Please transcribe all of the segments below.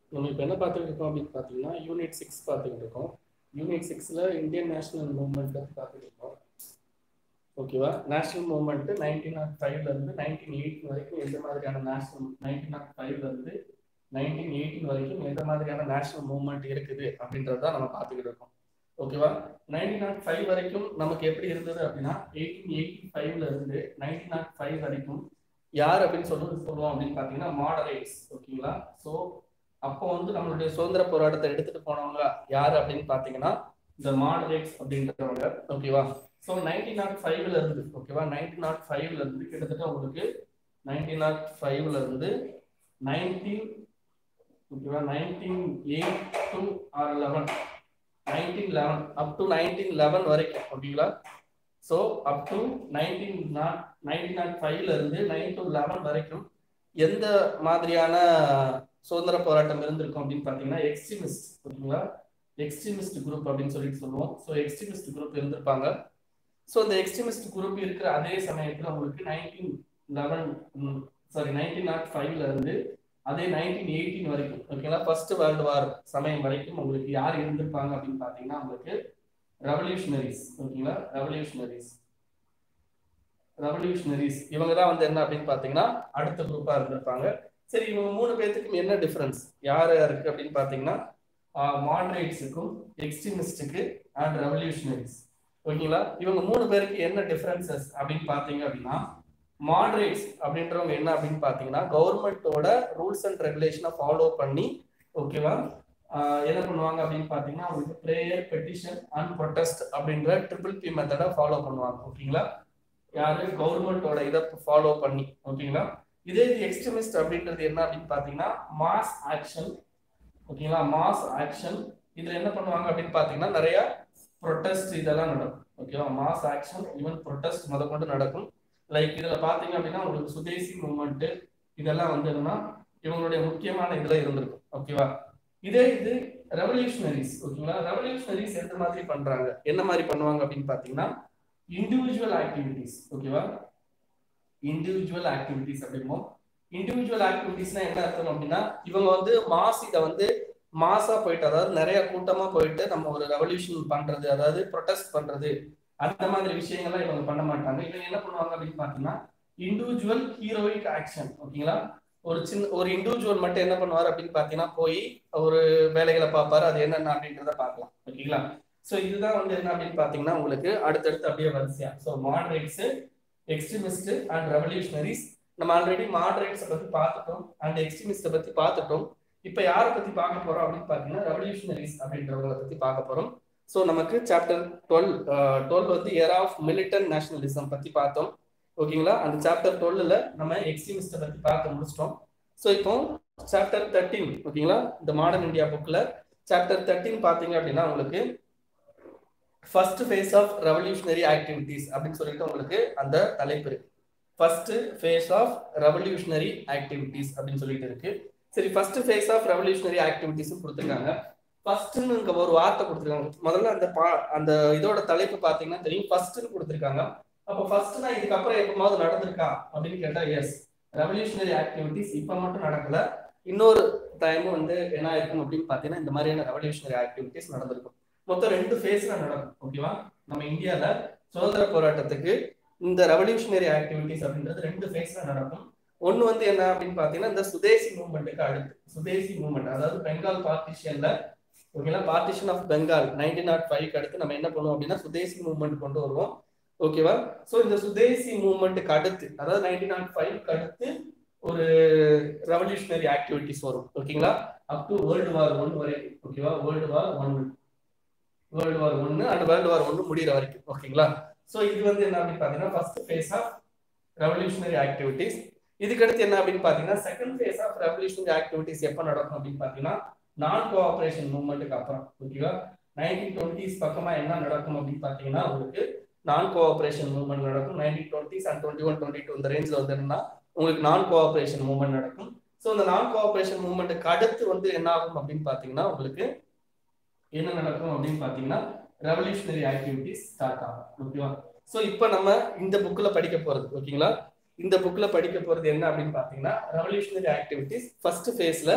நம்ம இப்போ என்ன பார்த்துக்கிட்டு இருக்கோம் அப்படின்னு பார்த்தீங்கன்னா யூனிட் சிக்ஸ் பார்த்துக்கிட்டு இருக்கோம் யூனிட் சிக்ஸில் இந்தியன் நேஷனல் மூவ்மெண்ட் பற்றி பார்த்துக்கிட்டு இருக்கோம் ஓகேவா நேஷனல் மூவ்மெண்ட் நைன்டீன் நாட் ஃபைவ்ல இருந்து நைன்டீன் எயிட்டீன் வரைக்கும் எந்த மாதிரியான நேஷனல் நைன்டீன் நாட் ஃபைவ்ல இருந்து நைன்டீன் எயிட்டீன் வரைக்கும் எந்த மாதிரியான நேஷனல் மூவ்மெண்ட் இருக்குது அப்படின்றத நம்ம பார்த்துக்கிட்டு இருக்கோம் ஓகேவா நைன்டீன் நாட் ஃபைவ் வரைக்கும் நமக்கு எப்படி இருந்தது அப்படின்னா எயிட்டீன் எயிட்டி ஃபைவ்ல இருந்து நைன்டீன் நாட் ஃபைவ் வரைக்கும் யார் அப்படின்னு சொல்றது சொல்லுவோம் அப்படின்னு பார்த்தீங்கன்னா மாடரேட்ஸ் ஓகேங்களா ஸோ அப்போ வந்து நம்மளுடைய சுதந்திர போராட்டத்தை எடுத்துட்டு போனவங்க யார் அப்படின்னு பார்த்தீங்கன்னா இந்த மாடரேட்ஸ் அப்படின்றவங்க ஓகேவா ஸோ நைன்டீன் நாட் ஃபைவ்ல இருந்து ஓகேவா நைன்டீன் நாட் ஃபைவ்ல இருந்து கிட்டத்தட்ட உங்களுக்கு நைன்டீன் நாட் ஃபைவ்ல இருந்து நைன்டீன் ஓகேவா nineteen eight to or eleven nineteen eleven up to nineteen eleven வரைக்கும் ஓகேங்களா so up to nineteen nought nineteen nought ஃபைவ்ல இருந்து நைன் டு லெவன் வரைக்கும் எந்த மாதிரியான சுதந்திர போராட்டம் இருந்திருக்கும் அப்படின்னு பார்த்தீங்கன்னா எக்ஸ்ட்ரீமிஸ்ட் ஓகேங்களா எக்ஸ்ட்ரீமிஸ்ட் குரூப் அப்படின்னு சொல்லிட்டு சொல்லுவோம் ஸோ எக்ஸ்ட்ரீமிஸ்ட் குரூப் இருந்திருப்பாங்க ஸோ இந்த எக்ஸ்ட்ரீமிஸ்ட் குரூப் இருக்கிற அதே சமயத்தில் உங்களுக்கு nineteen eleven sorry nineteen nought ஃபைவ்ல இருந்து அதே நைன்டீன் எயிட்டீன் வரைக்கும் ஓகேங்களா ஃபர்ஸ்ட் வேர்ல்டு வார் சமயம் வரைக்கும் உங்களுக்கு யார் இருந்திருப்பாங்க அப்படின்னு பார்த்தீங்கன்னா உங்களுக்கு ரெவல்யூஷனரிஸ் ஓகேங்களா ரெவல்யூஷனரிஸ் ரெவல்யூஷனரிஸ் இவங்க தான் வந்து என்ன அப்படின்னு பார்த்தீங்கன்னா அடுத்த குரூப்பாக இருந்திருப்பாங்க சரி இவங்க மூணு பேர்த்துக்கும் என்ன டிஃபரன்ஸ் யார் யாருக்கு அப்படின்னு பார்த்தீங்கன்னா மாடரேட்ஸுக்கும் எக்ஸ்ட்ரீமிஸ்டுக்கு அண்ட் ரெவல்யூஷனரிஸ் ஓகேங்களா இவங்க மூணு பேருக்கு என்ன டிஃபரன்சஸ் அப்படின்னு பார்த்தீங்க அப்படின்னா மாடரேட்ஸ் அப்படின்றவங்க என்ன அப்படின்னு பார்த்தீங்கன்னா கவர்மெண்ட்டோட ரூல்ஸ் அண்ட் ரெகுலேஷனை ஃபாலோ பண்ணி ஓகேவா என்ன பண்ணுவாங்க அப்படின்னு பார்த்தீங்கன்னா அவங்களுக்கு ப்ரேயர் பெட்டிஷன் அண்ட் ப்ரொட்டஸ்ட் அப்படின்ற ட்ரிபிள் பி மெத்தடை ஃபாலோ பண்ணுவாங்க ஓகேங்களா யாரு கவர்மெண்ட்டோட இதை ஃபாலோ பண்ணி ஓகேங்களா இதே இது எக்ஸ்ட்ரீமிஸ்ட் அப்படின்றது என்ன அப்படின்னு பார்த்தீங்கன்னா மாஸ் ஆக்ஷன் ஓகேங்களா மாஸ் ஆக்ஷன் இதுல என்ன பண்ணுவாங்க அப்படின்னு பார்த்தீங்கன்னா நிறைய ப்ரொட்டஸ்ட் இதெல்லாம் நடக்கும் ஓகேவா மாஸ் ஆக்ஷன் ஈவன் ப்ரொட்டஸ்ட் முத கொண்டு நடக்கும் லைக் இதுல பாத்தீங்க அப்படின்னா உங்களுக்கு சுதேசி மூவ்மெண்ட் இதெல்லாம் வந்து என்னன்னா இவங்களுடைய முக்கியமான இதுல இருந்திருக்கும் ஓகேவா இதே இது ரெவல்யூஷனரிஸ் ஓகேங்களா ரெவல்யூஷனரிஸ் எந்த மாதிரி பண்றாங்க என்ன மாதிரி பண்ணுவாங்க அப்படின்னு பாத்தீங்கன்னா இண்டிவிஜுவல் ஆக்டிவிட்டிஸ் ஓகேவா இண்டிவிஜுவல் ஆக்டிவிட்டிஸ் அப்படிமோ இண்டிவிஜுவல் ஆக்டிவிட்டிஸ்னா என்ன அர்த்தம் அப்படின்னா இவங்க வந்து மாஸ் இதை வந்து மாசா போயிட்டு அதாவது நிறைய கூட்டமா போயிட்டு நம்ம ஒரு ரெவல்யூஷன் பண்றது அதாவது ப்ரொடெஸ்ட் பண்றது அந்த மாதிரி விஷயங்கள்லாம் இவங்க பண்ண மாட்டாங்க இவங்க என்ன பண்ணுவாங்க அப்படின்னு பாத்தீங்கன்னா இண்டிவிஜுவல் ஹீரோயிக் ஆக்ஷன் ஓகேங்களா ஒரு சின்ன ஒரு இண்டிவிஜுவல் மட்டும் என்ன பண்ணுவார் அப்படின்னு பாத்தீங்கன்னா போய் ஒரு வேலைகளை பார்ப்பாரு அது என்னென்ன அப்படின்றத பார்க்கலாம் ஓகேங்களா ஸோ இதுதான் வந்து என்ன அப்படின்னு பாத்தீங்கன்னா உங்களுக்கு அடுத்தடுத்து அப்படியே வரிசையா so moderates extremist and revolutionaries நம்ம ஆல்ரெடி மாடரேட்ஸை பத்தி பார்த்துட்டோம் அண்ட் எக்ஸ்ட்ரீமிஸ்ட்டை பத்தி பார்த்துட்டோம் இப்போ யாரை பத்தி பார்க்க போறோம் அப்படின்னு பாத்தீங்கன்னா ரெவல்யூஷனரிஸ் அப்படின்றவங்களை பத்தி பார்க்க போறோம் ஸோ நமக்கு சாப்டர் டுவெல் டுவெல் வந்து இயர் ஆஃப் மிலிட்டன் நேஷனலிசம் பத்தி பார்த்தோம் ஓகேங்களா அந்த சாப்டர் டுவெல்ல நம்ம எக்ஸ்ட்ரீமிஸ்ட்டை பத்தி பார்த்து முடிச்சிட்டோம் ஸோ இப்போ சாப்டர் தேர்ட்டீன் ஓகேங்களா இந்த மாடர்ன் இந்தியா புக்ல சாப்டர் தேர்ட்டீன் பார்த்தீங்க அப்படின்னா உங்களுக்கு first phase of revolutionary activities அப்படின்னு சொல்லிட்டு உங்களுக்கு அந்த தலைப்பு இருக்கு first phase of revolutionary activities அப்படின்னு சொல்லிட்டு இருக்கு சரி first phase of revolutionary activities கொடுத்துருக்காங்க ஃபர்ஸ்ட்னு இங்க ஒரு வார்த்தை கொடுத்துருக்காங்க முதல்ல அந்த பா அந்த இதோட தலைப்பு பாத்தீங்கன்னா தெரியும் ஃபர்ஸ்ட்னு கொடுத்துருக்காங்க அப்போ ஃபர்ஸ்ட்னா இதுக்கப்புறம் எப்பமாவது நடந்திருக்கா அப்படின்னு கேட்டா எஸ் ரெவல்யூஷனரி ஆக்டிவிட்டிஸ் இப்ப மட்டும் நடக்கல இன்னொரு டைமும் வந்து என்ன இருக்கும் அப்படின்னு பாத்தீங்கன்னா இந்த மாதிரியான ரெவல்யூஷனரி ஆக்டிவிட்டிஸ் நடந்திருக்கும் மொத்தம் ரெண்டு ஃபேஸ்ல நடக்கும் ஓகேவா நம்ம இந்தியால சுதந்திர போராட்டத்துக்கு இந்த ரெவல்யூஷனரி ஆக்டிவிட்டிஸ் அப்படின்றது ரெண்டு ஃபேஸ்ல நடக்கும் ஒன்னு வந்து என்ன அப்படின்னு பாத்தீங்கன்னா இந்த சுதேசி மூவ்மெண்ட்டுக்கு அடுத்து சுதேசி மூவ்மெண்ட் அதாவது பெங்கால் பார்ட்டிஷன்ல ஓகேங்களா partition of Bengal nineteen nought five அடுத்து நம்ம என்ன பண்ணுவோம் அப்படின்னா சுதேசி மூவ்மெண்ட் கொண்டு வருவோம் ஓகேவா ஸோ இந்த சுதேசி மூவ்மெண்ட்டுக்கு அடுத்து அதாவது நைன்டீன் நாட் ஃபைவ்க்கு அடுத்து ஒரு ரெவல்யூஷனரி ஆக்டிவிட்டிஸ் வரும் ஓகேங்களா up to world war one வரைக்கும் ஓகேவா world war one world war ஒன்னு அண்ட் வேர்ல்டு வார் ஒன்னு முடிகிற வரைக்கும் ஓகேங்களா ஸோ இது வந்து என்ன அப்படின்னு பார்த்தீங்கன்னா first phase of revolutionary activities இதுக்கு அடுத்து என்ன அப்படின்னு பார்த்தீங்கன்னா second phase of revolutionary activities எப்போ நடக்கும் அப்படின்னு பார்த்தீங்கன்னா நான் கோஆபரேஷன் மூவ்மெண்ட்டுக்கு அப்புறம் ஓகேவா நைன்டீன் டுவெண்ட்டிஸ் பக்கமா என்ன நடக்கும் அப்படின்னு பார்த்தீங்கன்னா உங்களுக்கு நான் கோஆபரேஷன் மூவ்மெண்ட் நடக்கும் nineteen twenties and twenty one twenty two இந்த ரேஞ்சில் வந்துருன்னா உங்களுக்கு நான் கோஆபரேஷன் மூவ்மெண்ட் நடக்கும் ஸோ இந்த நான் கோஆபரேஷன் மூவ்மெண்ட்டுக்கு அடுத்து வந்து என்ன ஆகும் அப்படின்னு பார்த்தீங்கன்னா உங்களுக்கு என்ன நடக்கும் அப்படின்னு பார்த்தீங்கன்னா ரெவல்யூஷனரி ஆக்டிவிட்டிஸ் ஸ்டார்ட் ஆகும் ஓகேவா ஸோ இப்போ நம்ம இந்த புக்கில் படிக்க போகிறது ஓகேங்களா இந்த புக்கில் படிக்க போகிறது என்ன அப்படின்னு பார்த்தீங்கன்னா ரெவல்யூஷனரி ஆக்டிவிட்டிஸ் ஃபர்ஸ்ட் ஃபேஸில்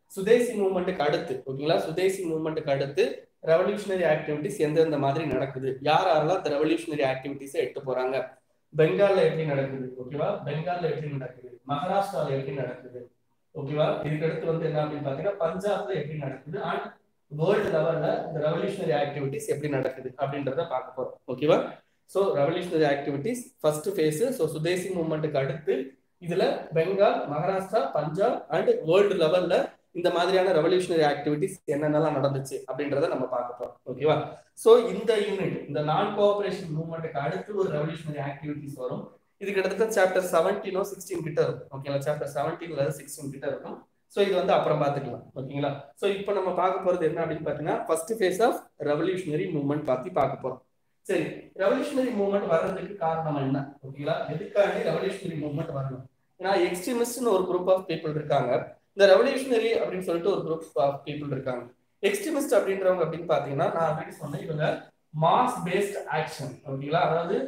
சுதேசி மூவ்மெண்ட்டுக்கு அடுத்து ஓகேங்களா சுதேசி மூவ்மெண்ட்டுக்கு அடுத்து ரெவல்யூஷனரி ஆக்டிவிட்டிஸ் எந்தெந்த மாதிரி நடக்குது யார் யாரெல்லாம் இந்த ரெவல்யூஷனரி ஆக்டிவிட்டிஸை எட்டு போறாங்க பெங்கால்ல எப்படி நடக்குது ஓகேவா பெங்கால்ல எப்படி நடக்குது மகாராஷ்டிரால எப்படி நடக்குது ஓகேவா இதுக்கு அடுத்து வந்து என்ன அப்படின்னு பாத்தீங்கன்னா பஞ்சாப்ல எப்படி நடக்குது அண்ட் வேர்ல்டு லெவல்ல இந்த ரெவல்யூஷனரி ஆக்டிவிட்டிஸ் எப்படி நடக்குது அப்படின்றத பார்க்க போறோம் ஓகேவா so revolutionary activities first phase so swadeshi மூவ்மெண்ட்டுக்கு அடுத்து இதுல பெங்கால் மகாராஷ்டிரா பஞ்சாப் அண்ட் வேர்ல்டு லெவல்ல இந்த மாதிரியான ரெவல்யூஷனரி ஆக்டிவிட்டிஸ் என்னென்னலாம் நடந்துச்சு அப்படின்றத நம்ம பார்க்க போறோம் ஓகேவா ஸோ இந்த யூனிட் இந்த நான் கோஆபரேஷன் மூவ்மெண்ட்டுக்கு அடுத்து ஒரு ரெவல்யூஷனரி ஆக்டிவிட்டிஸ் வரும் இது கிட்டத்தட்ட சாப்டர் செவன்டீனோ சிக்ஸ்டீன் கிட்ட இருக்கும் ஓகேங்களா சாப்டர் செவன்டீன்ல சிக்ஸ்டீன் கிட்ட இருக்கும் ஸோ இது வந்து அப்புறம் பார்த்துக்கலாம் ஓகேங்களா ஸோ இப்போ நம்ம பார்க்க போறது என்ன அப்படின்னு பார்த்தீங்கன்னா first phase of revolutionary movement பத்தி பார்க்க போறோம் சரி ரெவல்யூஷனரி மூவ்மெண்ட் வர்றதுக்கு காரணம் என்ன ஓகேங்களா எதுக்காக ரெவல்யூஷனரி மூவ்மெண்ட் வரணும் ஏன்னா எக்ஸ்ட்ரீமிஸ்ட்னு ஒரு குரூப் ஆஃப் பீப்புள் இருக்காங்க இந்த ரெவல்யூஷனரி அப்படின்னு சொல்லிட்டு ஒரு குரூப் ஆஃப் பீப்புள் இருக்காங்க எக்ஸ்ட்ரீமிஸ்ட் அப்படின்றவங்க அப்படின்னு பாத்தீங்கன்னா நான் ஆல்ரெடி சொன்னேன் இவங்க மாஸ் பேஸ்ட் ஆக்ஷன் ஓகேங்களா அதாவது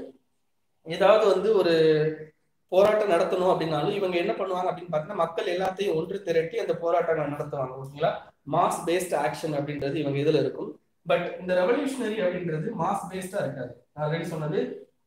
ஏதாவது வந்து ஒரு போராட்டம் நடத்தணும் அப்படின்னாலும் இவங்க என்ன பண்ணுவாங்க அப்படின்னு பார்த்தீங்கன்னா மக்கள் எல்லாத்தையும் ஒன்று திரட்டி அந்த போராட்டங்கள் நடத்துவாங்க ஓகேங்களா மாஸ் பேஸ்ட் ஆக்ஷன் அப்படின்றது இவங்க இதுல இருக்கும் பட் இந்த ரெவல்யூஷனரி அப்படின்றது மாஸ் பேஸ்டா இருக்காது ஆல்ரெடி சொன்னது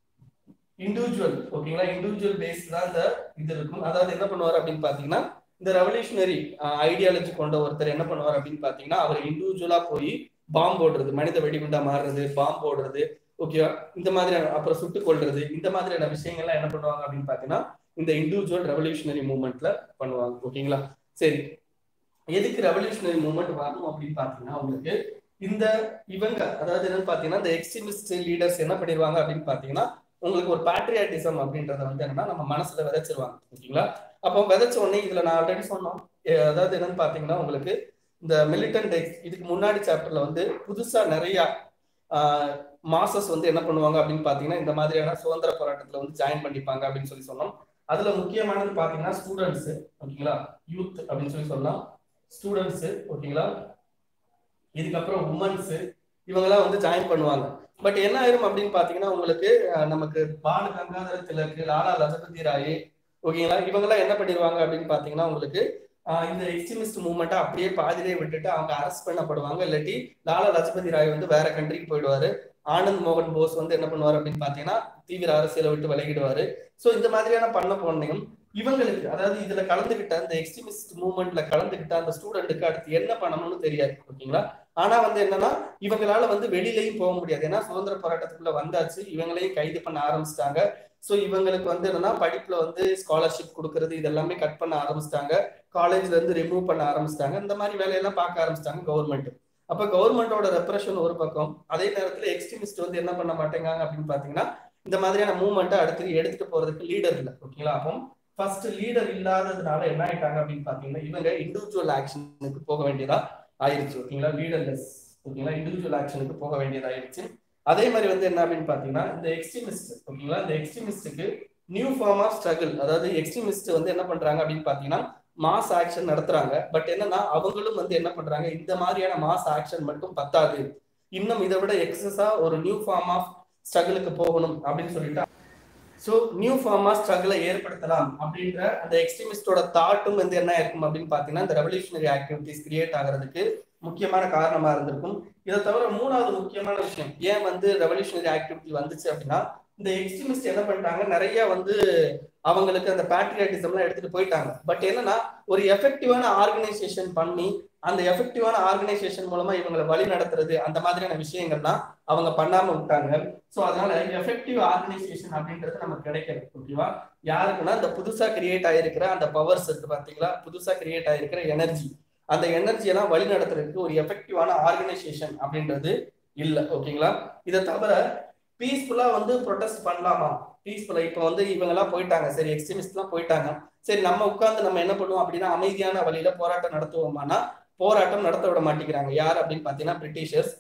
இண்டிவிஜுவல் ஓகேங்களா இண்டிவிஜுவல் பேஸ்ட் தான் இந்த இது இருக்கும் அதாவது என்ன பண்ணுவார் அப்படின்னு பாத்தீங்கன்னா இந்த ரெவல்யூஷனரி ஐடியாலஜி கொண்ட ஒருத்தர் என்ன பண்ணுவார் அப்படின்னு பாத்தீங்கன்னா அவர் இண்டிவிஜுவலா போய் பாம்பு போடுறது மனித வெடிகுண்டா மாறுறது பாம்பு போடுறது ஓகேவா இந்த மாதிரியான அப்புறம் சுட்டு கொள்றது இந்த மாதிரியான விஷயங்கள்லாம் என்ன பண்ணுவாங்க அப்படின்னு பாத்தீங்கன்னா இந்த இண்டிவிஜுவல் ரெவல்யூஷனரி மூவ்மெண்ட்ல பண்ணுவாங்க ஓகேங்களா சரி எதுக்கு ரெவல்யூஷனரி மூவ்மெண்ட் வரணும் அப்படின்னு பாத்தீங்கன்னா உங்களுக்கு இந்த இவங்க அதாவது என்னன்னு பாத்தீங்கன்னா இந்த எக்ஸ்ட்ரீமிஸ்ட் லீடர்ஸ் என்ன பண்ணிடுவாங்க அப்படின்னு பாத்தீங்கன்னா உங்களுக்கு ஒரு பேட்ரியாட்டிசம் அப்படின்றத வந்து என்னன்னா நம்ம மனசுல விதைச்சிருவாங்க ஓகேங்களா அப்போ விதைச்ச உடனே இதுல நான் ஆல்ரெடி சொன்னோம் அதாவது என்னன்னு பாத்தீங்கன்னா உங்களுக்கு இந்த மிலிட்டன்ட் இதுக்கு முன்னாடி சாப்டர்ல வந்து புதுசா நிறைய மாசஸ் வந்து என்ன பண்ணுவாங்க அப்படின்னு பாத்தீங்கன்னா இந்த மாதிரியான சுதந்திர போராட்டத்துல வந்து ஜாயின் பண்ணிப்பாங்க அப்படின்னு சொல்லி சொன்னோம் அதுல முக்கியமானது பாத்தீங்கன்னா ஸ்டூடெண்ட்ஸ் ஓகேங்களா யூத் அப்படின்னு சொல்லி சொல்லலாம் ஸ்டூடெண்ட்ஸ் ஓகேங்களா இதுக்கப்புறம் உமன்ஸ் இவங்கெல்லாம் வந்து ஜாயின் பண்ணுவாங்க பட் என்ன ஆயிரும் அப்படின்னு பாத்தீங்கன்னா உங்களுக்கு நமக்கு பாலு கங்காதர திலக்கு லாலா லஜபதி ராய் ஓகேங்களா இவங்கெல்லாம் என்ன பண்ணிடுவாங்க அப்படின்னு பாத்தீங்கன்னா உங்களுக்கு இந்த எக்ஸ்ட்ரீமிஸ்ட் மூவ்மெண்ட்டை அப்படியே பாதிலே விட்டுட்டு அவங்க அரெஸ்ட் பண்ணப்படுவாங்க இல்லாட்டி லாலா லஜபதி ராய் வந்து வேற கண்ட்ரிக்கு போயிடுவாரு ஆனந்த் மோகன் போஸ் வந்து என்ன பண்ணுவார் அப்படின்னு பாத்தீங்கன்னா தீவிர அரசியலை விட்டு விலகிடுவாரு ஸோ இந்த மாதிரியான பண்ண போனையும் இவங்களுக்கு அதாவது இதுல கலந்துகிட்ட அந்த எக்ஸ்ட்ரீமிஸ்ட் மூவ்மெண்ட்ல கலந்துகிட்ட அந்த ஸ்டூடெண்ட்டுக்கு அடுத்து என்ன பண்ணணும்னு தெரியாது ஓகேங்களா ஆனா வந்து என்னன்னா இவங்களால வந்து வெளியிலையும் போக முடியாது ஏன்னா சுதந்திர போராட்டத்துக்குள்ள வந்தாச்சு இவங்களையும் கைது பண்ண ஆரம்பிச்சிட்டாங்க ஸோ இவங்களுக்கு வந்து என்னன்னா படிப்புல வந்து ஸ்காலர்ஷிப் கொடுக்கறது இதெல்லாமே கட் பண்ண ஆரம்பிச்சிட்டாங்க காலேஜ்ல இருந்து ரிமூவ் பண்ண ஆரம்பிச்சிட்டாங்க இந்த மாதிரி வேலையெல்லாம் பார்க்க ஆரம்பிச்சிட்டாங்க கவர்மெண்ட் அப்ப கவர்மெண்டோட ரெப்ரஷன் ஒரு பக்கம் அதே நேரத்துல எக்ஸ்ட்ரீமிஸ்ட் வந்து என்ன பண்ண மாட்டேங்காங்க அப்படின்னு பாத்தீங்கன்னா இந்த மாதிரியான மூவ்மெண்ட்டை அடுத்து எடுத்துட்டு போறதுக்கு லீடர் இல்லை ஓகேங்களா அப்போ ஃபர்ஸ்ட் லீடர் இல்லாததுனால என்ன ஆயிட்டாங்க அப்படின்னு பாத்தீங்கன்னா இவங்க இண்டிவிஜுவல் ஆக்ஷனுக்கு போக வேண்டியதா ஆயிருச்சு ஓகேங்களா லீடர்லெஸ் ஓகேங்களா இண்டிவிஜுவல் ஆக்ஷனுக்கு போக வேண்டியதாயிருச்சு அதே மாதிரி வந்து என்ன அப்படின்னு பாத்தீங்கன்னா இந்த எக்ஸ்ட்ரீமிஸ்ட் ஓகேங்களா இந்த எக்ஸ்ட்ரீமிஸ்டுக்கு நியூ ஃபார்ம் ஆஃப் ஸ்ட்ரகிள் அதாவது எக்ஸ்ட்ரீமிஸ்ட் வந்து என்ன பண்றாங்க அப்படின்னு பாத்தீங்கன்னா மாஸ் ஆக்ஷன் நடத்துறாங்க பட் என்னன்னா அவங்களும் வந்து என்ன பண்றாங்க இந்த மாதிரியான மாஸ் ஆக்ஷன் மட்டும் பத்தாது இன்னும் இதை விட எக்ஸஸா ஒரு நியூ ஃபார்ம் ஆஃப் ஸ்ட்ரகிளுக்கு போகணும் அப்படின்னு சொல்லிட்டு ஸோ நியூ ஃபார்ம் ஆஃப் ஸ்ட்ரகிளை ஏற்படுத்தலாம் அப்படின்ற அந்த எக்ஸ்ட்ரீமிஸ்டோட தாட்டும் வந்து என்ன இருக்கும் அப்படின்னு பாத்தீங்கன்னா இந்த ரெவல்யூஷனரி ஆக்டிவிட்டிஸ் கிரியேட் ஆகிறதுக்கு முக்கியமான காரணமா இருந்திருக்கும் இதை தவிர மூணாவது முக்கியமான விஷயம் ஏன் வந்து ரெவல்யூஷனரி ஆக்டிவிட்டி வந்துச்சு அப்படின்னா இந்த எக்ஸ்ட்ரீமிஸ்ட் என்ன பண்ணிட்டாங்க நிறைய வந்து அவங்களுக்கு அந்த பேட்ரியாட்டிசம்லாம் எடுத்துட்டு போயிட்டாங்க பட் என்னன்னா ஒரு எஃபெக்டிவான ஆர்கனைசேஷன் பண்ணி அந்த எஃபெக்டிவான ஆர்கனைசேஷன் மூலமா இவங்களை வழி நடத்துறது அந்த மாதிரியான விஷயங்கள்லாம் அவங்க பண்ணாம விட்டாங்க ஸோ அதனால எஃபெக்டிவ் ஆர்கனைசேஷன் அப்படின்றது நமக்கு கிடைக்கிறது ஓகேவா யாருக்குன்னா இந்த புதுசா கிரியேட் ஆயிருக்கிற அந்த பவர்ஸ் இருக்கு பாத்தீங்களா புதுசா கிரியேட் ஆயிருக்கிற எனர்ஜி அந்த எனர்ஜியெல்லாம் வழி நடத்துறதுக்கு ஒரு எஃபெக்டிவான ஆர்கனைசேஷன் அப்படின்றது இல்லை ஓகேங்களா இதை தவிர பீஸ்ஃபுல்லா வந்து ப்ரொடெஸ்ட் பண்ணலாமா பீஸ்ஃபுல்லா இப்போ வந்து இவங்க எல்லாம் போயிட்டாங்க சரி எக்ஸ்ட்ரீமிஸ்ட் எல்லாம் போயிட்டாங்க சரி நம்ம உட்கார்ந்து நம்ம என்ன பண்ணுவோம் அப்படின்னா அமைதியான வழியில போராட்டம் நடத்துவோமானா போராட்டம் நடத்த விட மாட்டேங்கிறாங்க யார் அப்படின்னு பாத்தீங்கன்னா பிரிட்டிஷர்ஸ்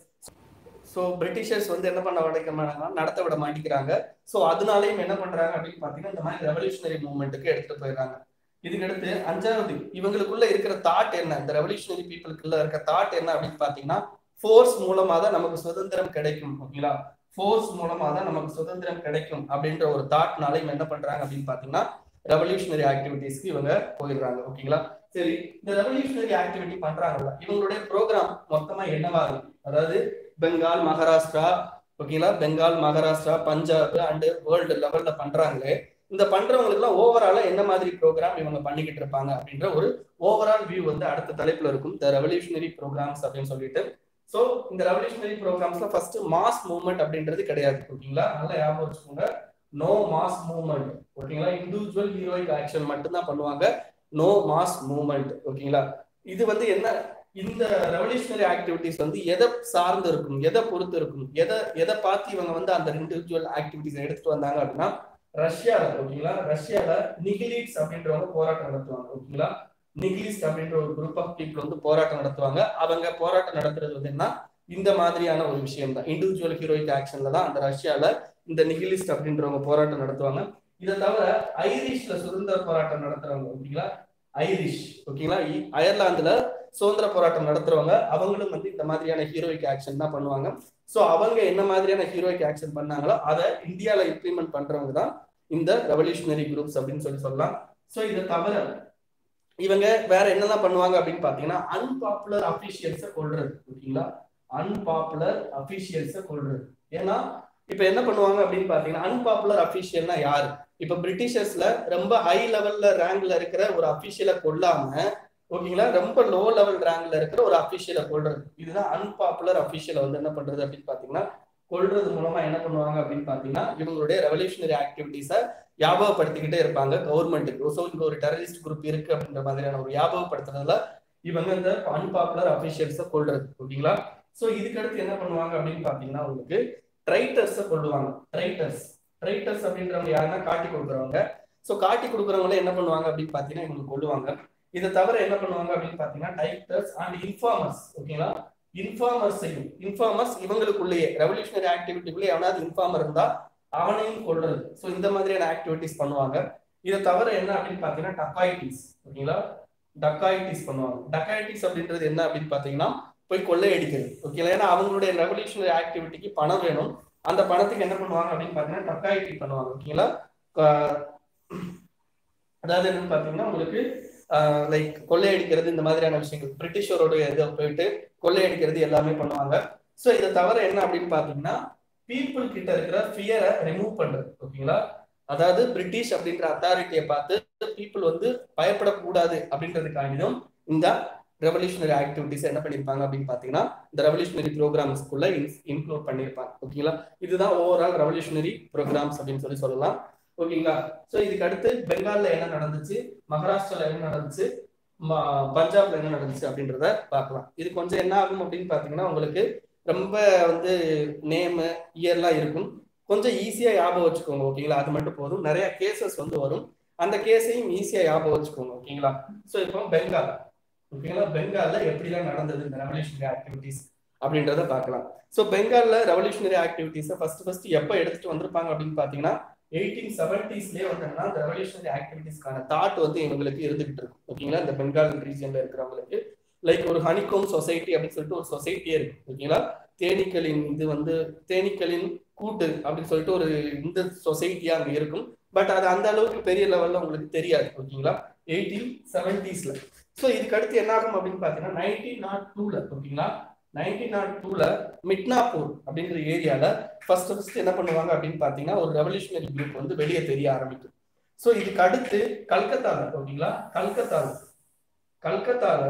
ஸோ பிரிட்டிஷர்ஸ் வந்து என்ன பண்ண விட மாட்டாங்க நடத்த விட மாட்டேங்கிறாங்க ஸோ அதனாலையும் என்ன பண்றாங்க அப்படின்னு பாத்தீங்கன்னா இந்த மாதிரி ரெவல்யூஷனரி மூவ்மெண்ட்டுக்கு எடுத்துட்டு போயிடுறாங்க இதுக்கடுத்து அஞ்சாவது இவங்களுக்குள்ள இருக்கிற தாட் என்ன இந்த ரெவல்யூஷனரி பீப்புளுக்குள்ள இருக்க தாட் என்ன அப்படின்னு பாத்தீங்கன்னா ஃபோர்ஸ் மூலமா தான் நமக்கு சுதந்திரம் கிடைக்கும் ஓகேங்களா ஃபோர்ஸ் மூலமா தான் நமக்கு சுதந்திரம் கிடைக்கும் அப்படின்ற ஒரு தாட்னால இவங்க என்ன பண்றாங்க அப்படின்னு பாத்தீங்கன்னா ரெவல்யூஷனரி ஆக்டிவிட்டிஸ்க்கு இவங்க போயிடுறாங்க ஓகேங்களா சரி இந்த ரெவல்யூஷனரி ஆக்டிவிட்டி பண்றாங்கல்ல இவங்களுடைய ப்ரோக்ராம் மொத்தமா என்னவா இருக்கும் அதாவது பெங்கால் மகாராஷ்டிரா ஓகேங்களா பெங்கால் மகாராஷ்டிரா பஞ்சாப் அண்ட் வேர்ல்டு லெவல்ல பண்றாங்களே இந்த பண்றவங்களுக்கு எல்லாம் ஓவராலா என்ன மாதிரி ப்ரோக்ராம் இவங்க பண்ணிக்கிட்டு இருப்பாங்க அப்படின்ற ஒரு ஓவரால் வியூ வந்து அடுத்த தலைப்புல இருக்கும் த ரெவல்யூஷனரி ப்ரோக்ராம்ஸ் அப்படின்னு சொல்லிட்டு சோ இந்த ரெவல்யூஷனரி ப்ரோக்ராம்ஸ்ல ஃபர்ஸ்ட் மாஸ் மூவ்மெண்ட் அப்படின்றது கிடையாது ஓகேங்களா நல்லா ஞாபகம் வச்சுக்கோங்க நோ மாஸ் மூவ்மெண்ட் ஓகேங்களா இண்டிவிஜுவல் ஹீரோயிக் ஆக்ஷன் மட்டும்தான் பண்ணுவாங்க நோ மாஸ் மூவ்மெண்ட் ஓகேங்களா இது வந்து என்ன இந்த ரெவல்யூஷனரி ஆக்டிவிட்டிஸ் வந்து எதை சார்ந்து இருக்கும் எதை பொறுத்து இருக்கும் எதை எதை பார்த்து இவங்க வந்து அந்த இண்டிவிஜுவல் ஆக்டிவிட்டிஸ் எடுத்துட்டு வந்தாங்க அப்படின்னா ரஷ்யால ஓகேங்களா ரஷ்யால நிகிலிட்ஸ் அப்படின்றவங்க போராட்டம் நடத்துவாங்க ஓகேங்களா நிகிலிஸ்ட் அப்படின்ற ஒரு குரூப் ஆஃப் பீப்புள் வந்து போராட்டம் நடத்துவாங்க அவங்க போராட்டம் நடத்துறது வந்து என்ன இந்த மாதிரியான ஒரு விஷயம் தான் இண்டிவிஜுவல் ஹீரோயிக் ஆக்ஷன்ல தான் அந்த ரஷ்யால இந்த நிகிலிஸ்ட் அப்படின்றவங்க போராட்டம் நடத்துவாங்க இதை தவிர ஐரிஷ்ல சுதந்திர போராட்டம் நடத்துறவங்க ஓகேங்களா ஐரிஷ் ஓகேங்களா அயர்லாந்துல சுதந்திர போராட்டம் நடத்துறவங்க அவங்களும் வந்து இந்த மாதிரியான ஹீரோயிக் ஆக்ஷன் தான் பண்ணுவாங்க ஸோ அவங்க என்ன மாதிரியான ஹீரோயிக் ஆக்ஷன் பண்ணாங்களோ அதை இந்தியாவில் இம்ப்ளிமெண்ட் பண்றவங்க தான் இந்த ரெவல்யூஷனரி குரூப்ஸ் அப்படின்னு சொல்லி சொல்லலாம் ஸோ இதை தவிர இவங்க வேற என்னெல்லாம் பண்ணுவாங்க அப்படின்னு பாத்தீங்கன்னா அன்பாப்புலர் அபிஷியல்ஸை கொள்றது ஓகேங்களா அன்பாப்புலர் அபிஷியல்ஸை கொள்றது ஏன்னா இப்ப என்ன பண்ணுவாங்க அப்படின்னு பாத்தீங்கன்னா அன்பாப்புலர் அபிஷியல்னா யாரு இப்ப பிரிட்டிஷர்ஸ்ல ரொம்ப ஹை லெவல்ல ரேங்க்ல இருக்கிற ஒரு அபிஷியலை கொல்லாம ஓகேங்களா ரொம்ப லோ லெவல் ரேங்க்ல இருக்கிற ஒரு அபிஷியலை கொள்றது இதுதான் அன்பாப்புலர் அபிஷியலை வந்து என்ன பண்றது அப்படின்னு பாத்தீங்கன்னா கொள்றது மூலமா என்ன பண்ணுவாங்க அப்படின்னு பாத்தீங்கன்னா இவங்களுடைய ரெவல்யூஷனரி ஆக்டிவிட்டிஸை ஞாபகப்படுத்திக்கிட்டே இருப்பாங்க கவர்மெண்ட்டுக்கு ஸோ இங்க ஒரு டெரரிஸ்ட் குரூப் இருக்கு அப்படின்ற மாதிரியான ஒரு ஞாபகப்படுத்துறதுல இவங்க இந்த அன்பாப்புலர் அபிஷியல்ஸை கொள்றது ஓகேங்களா ஸோ இதுக்கடுத்து என்ன பண்ணுவாங்க அப்படின்னு பாத்தீங்கன்னா உங்களுக்கு ட்ரைட்டர்ஸை கொள்ளுவாங்க ட்ரைட்டர்ஸ் ட்ரைட்டர்ஸ் அப்படின்றவங்க யாருன்னா காட்டி கொடுக்குறவங்க ஸோ காட்டி கொடுக்குறவங்கள என்ன பண்ணுவாங்க அப்படின்னு பாத்தீங்கன்னா இவங்களுக்கு கொள்ளுவாங்க இதை தவிர என்ன பண்ணுவாங்க அப்படின்னு பாத்தீங்கன்னா டைட்டர்ஸ் அண்ட் இன்ஃபார்மர்ஸ் ஓகேங்களா இன்ஃபார்மர்ஸையும் இன்ஃபார்மர்ஸ் இவங்களுக்குள்ளேயே ரெவல்யூஷனரி ஆக்டிவிட்டிக்குள்ளே எவனாவது இன்ஃபார்மர் இருந்தா அவனையும் கொள்றது ஸோ இந்த மாதிரியான ஆக்டிவிட்டிஸ் பண்ணுவாங்க இதை தவிர என்ன அப்படின்னு பாத்தீங்கன்னா டக்காயிட்டிஸ் ஓகேங்களா டக்காயிட்டிஸ் பண்ணுவாங்க டக்காயிட்டிஸ் அப்படின்றது என்ன அப்படின்னு பாத்தீங்கன்னா போய் கொள்ளையடிக்கிறது ஓகேங்களா ஏன்னா அவங்களுடைய ரெவல்யூஷனரி ஆக்டிவிட்டிக்கு பணம் வேணும் அந்த பணத்துக்கு என்ன பண்ணுவாங்க அப்படின்னு பாத்தீங்கன்னா டக்காயிட்டி பண்ணுவாங்க ஓகேங்களா அதாவது என்னன்னு பாத்தீங்கன்னா உங்களுக்கு லைக் கொள்ளையடிக்கிறது இந்த மாதிரியான விஷயங்கள் பிரிட்டிஷரோட இதை போயிட்டு கொள்ளையடிக்கிறது எல்லாமே பண்ணுவாங்க ஸோ இதை தவிர என்ன அப்படின்னு பாத்தீங்கன்னா பீப்புள் கிட்ட இருக்கிற ஃபியரை ரிமூவ் பண்றது ஓகேங்களா அதாவது பிரிட்டிஷ் அப்படின்ற அத்தாரிட்டியை பார்த்து பீப்புள் வந்து பயப்படக்கூடாது அப்படின்றதுக்காண்டியும் இந்த ரெவல்யூஷனரி ஆக்டிவிட்டிஸ் என்ன பண்ணிருப்பாங்க அப்படின்னு பாத்தீங்கன்னா இந்த ரெவல்யூஷனரி ப்ரோக்ராம்ஸ்க்குள்ள இன்க்ளூட் பண்ணிருப்பாங்க ஓகேங்களா இதுதான் ஓவரால் ரெவல்யூஷனரி ப்ரோக்ராம்ஸ் அப்படின்னு சொல்லி சொல்லலாம் ஓகேங்களா சோ இதுக்கு அடுத்து பெங்கால்ல என்ன நடந்துச்சு மகாராஷ்டிரால என்ன நடந்துச்சு பஞ்சாப்ல என்ன நடந்துச்சு அப்படின்றத பார்க்கலாம் இது கொஞ்சம் என்ன ஆகும் அப்படின்னு பாத்தீங்கன்னா உங்களுக்கு ரொம்ப வந்து நேமு இயர்லாம் இருக்கும் கொஞ்சம் ஈஸியா ஞாபகம் வச்சுக்கோங்க ஓகேங்களா அது மட்டும் போதும் நிறைய கேசஸ் வந்து வரும் அந்த கேஸையும் ஈஸியா ஞாபகம் வச்சுக்கோங்க ஓகேங்களா சோ இப்போ பெங்கால் ஓகேங்களா பெங்கால்ல எப்படிலாம் நடந்தது இந்த ரெவல்யூஷனரி ஆக்டிவிட்டிஸ் அப்படின்றத பார்க்கலாம் ஸோ பெங்கால்ல ரெவல்யூஷனரி ஆக்டிவிட்டிஸை ஃபர்ஸ்ட் ஃபர்ஸ்ட் எப்போ எடுத்துட்டு வந்திருப்பாங்க அப்படின்னு பாத்தீங்கன்னா எயிட்டீன் செவன்டிஸ்லேயே வந்தோம்னா இந்த ரெவல்யூஷனரி ஆக்டிவிட்டிஸ்க்கான தாட் வந்து இவங்களுக்கு இருந்துகிட்டு இருக்கும் ஓகேங்களா இந்த பெங்கால் ரீஜன்ல இருக்கிறவங்களுக்கு லைக் ஒரு ஹனிகோம் சொசைட்டி அப்படின்னு சொல்லிட்டு ஒரு சொசைட்டியே இருக்கு ஓகேங்களா தேனீக்களின் இது வந்து தேனீக்களின் கூட்டு அப்படின்னு சொல்லிட்டு ஒரு இந்த சொசைட்டியா அங்க இருக்கும் பட் அது அந்த அளவுக்கு பெரிய லெவல்ல உங்களுக்கு தெரியாது ஓகேங்களா எயிட்டீன் செவன்டிஸ்ல ஸோ இதுக்கு அடுத்து என்ன ஆகும் அப்படின்னு பாத்தீங்கன்னா நைன்டீன் நாட் டூல ஓகேங்களா நைன்டீன் நாட் டூல மிட்னாப்பூர் அப்படிங்கிற ஏரியால ஃபர்ஸ்ட் ஃபர்ஸ்ட் என்ன பண்ணுவாங்க அப்படின்னு பாத்தீங்கன்னா ஒரு ரெவல்யூஷனரி குரூப் வந்து வெளியே தெரிய ஆரம்பிக்கும் ஸோ இதுக்கு அடுத்து கல்கத்தால ஓகேங்களா கல்கத்தால கல்கத்தால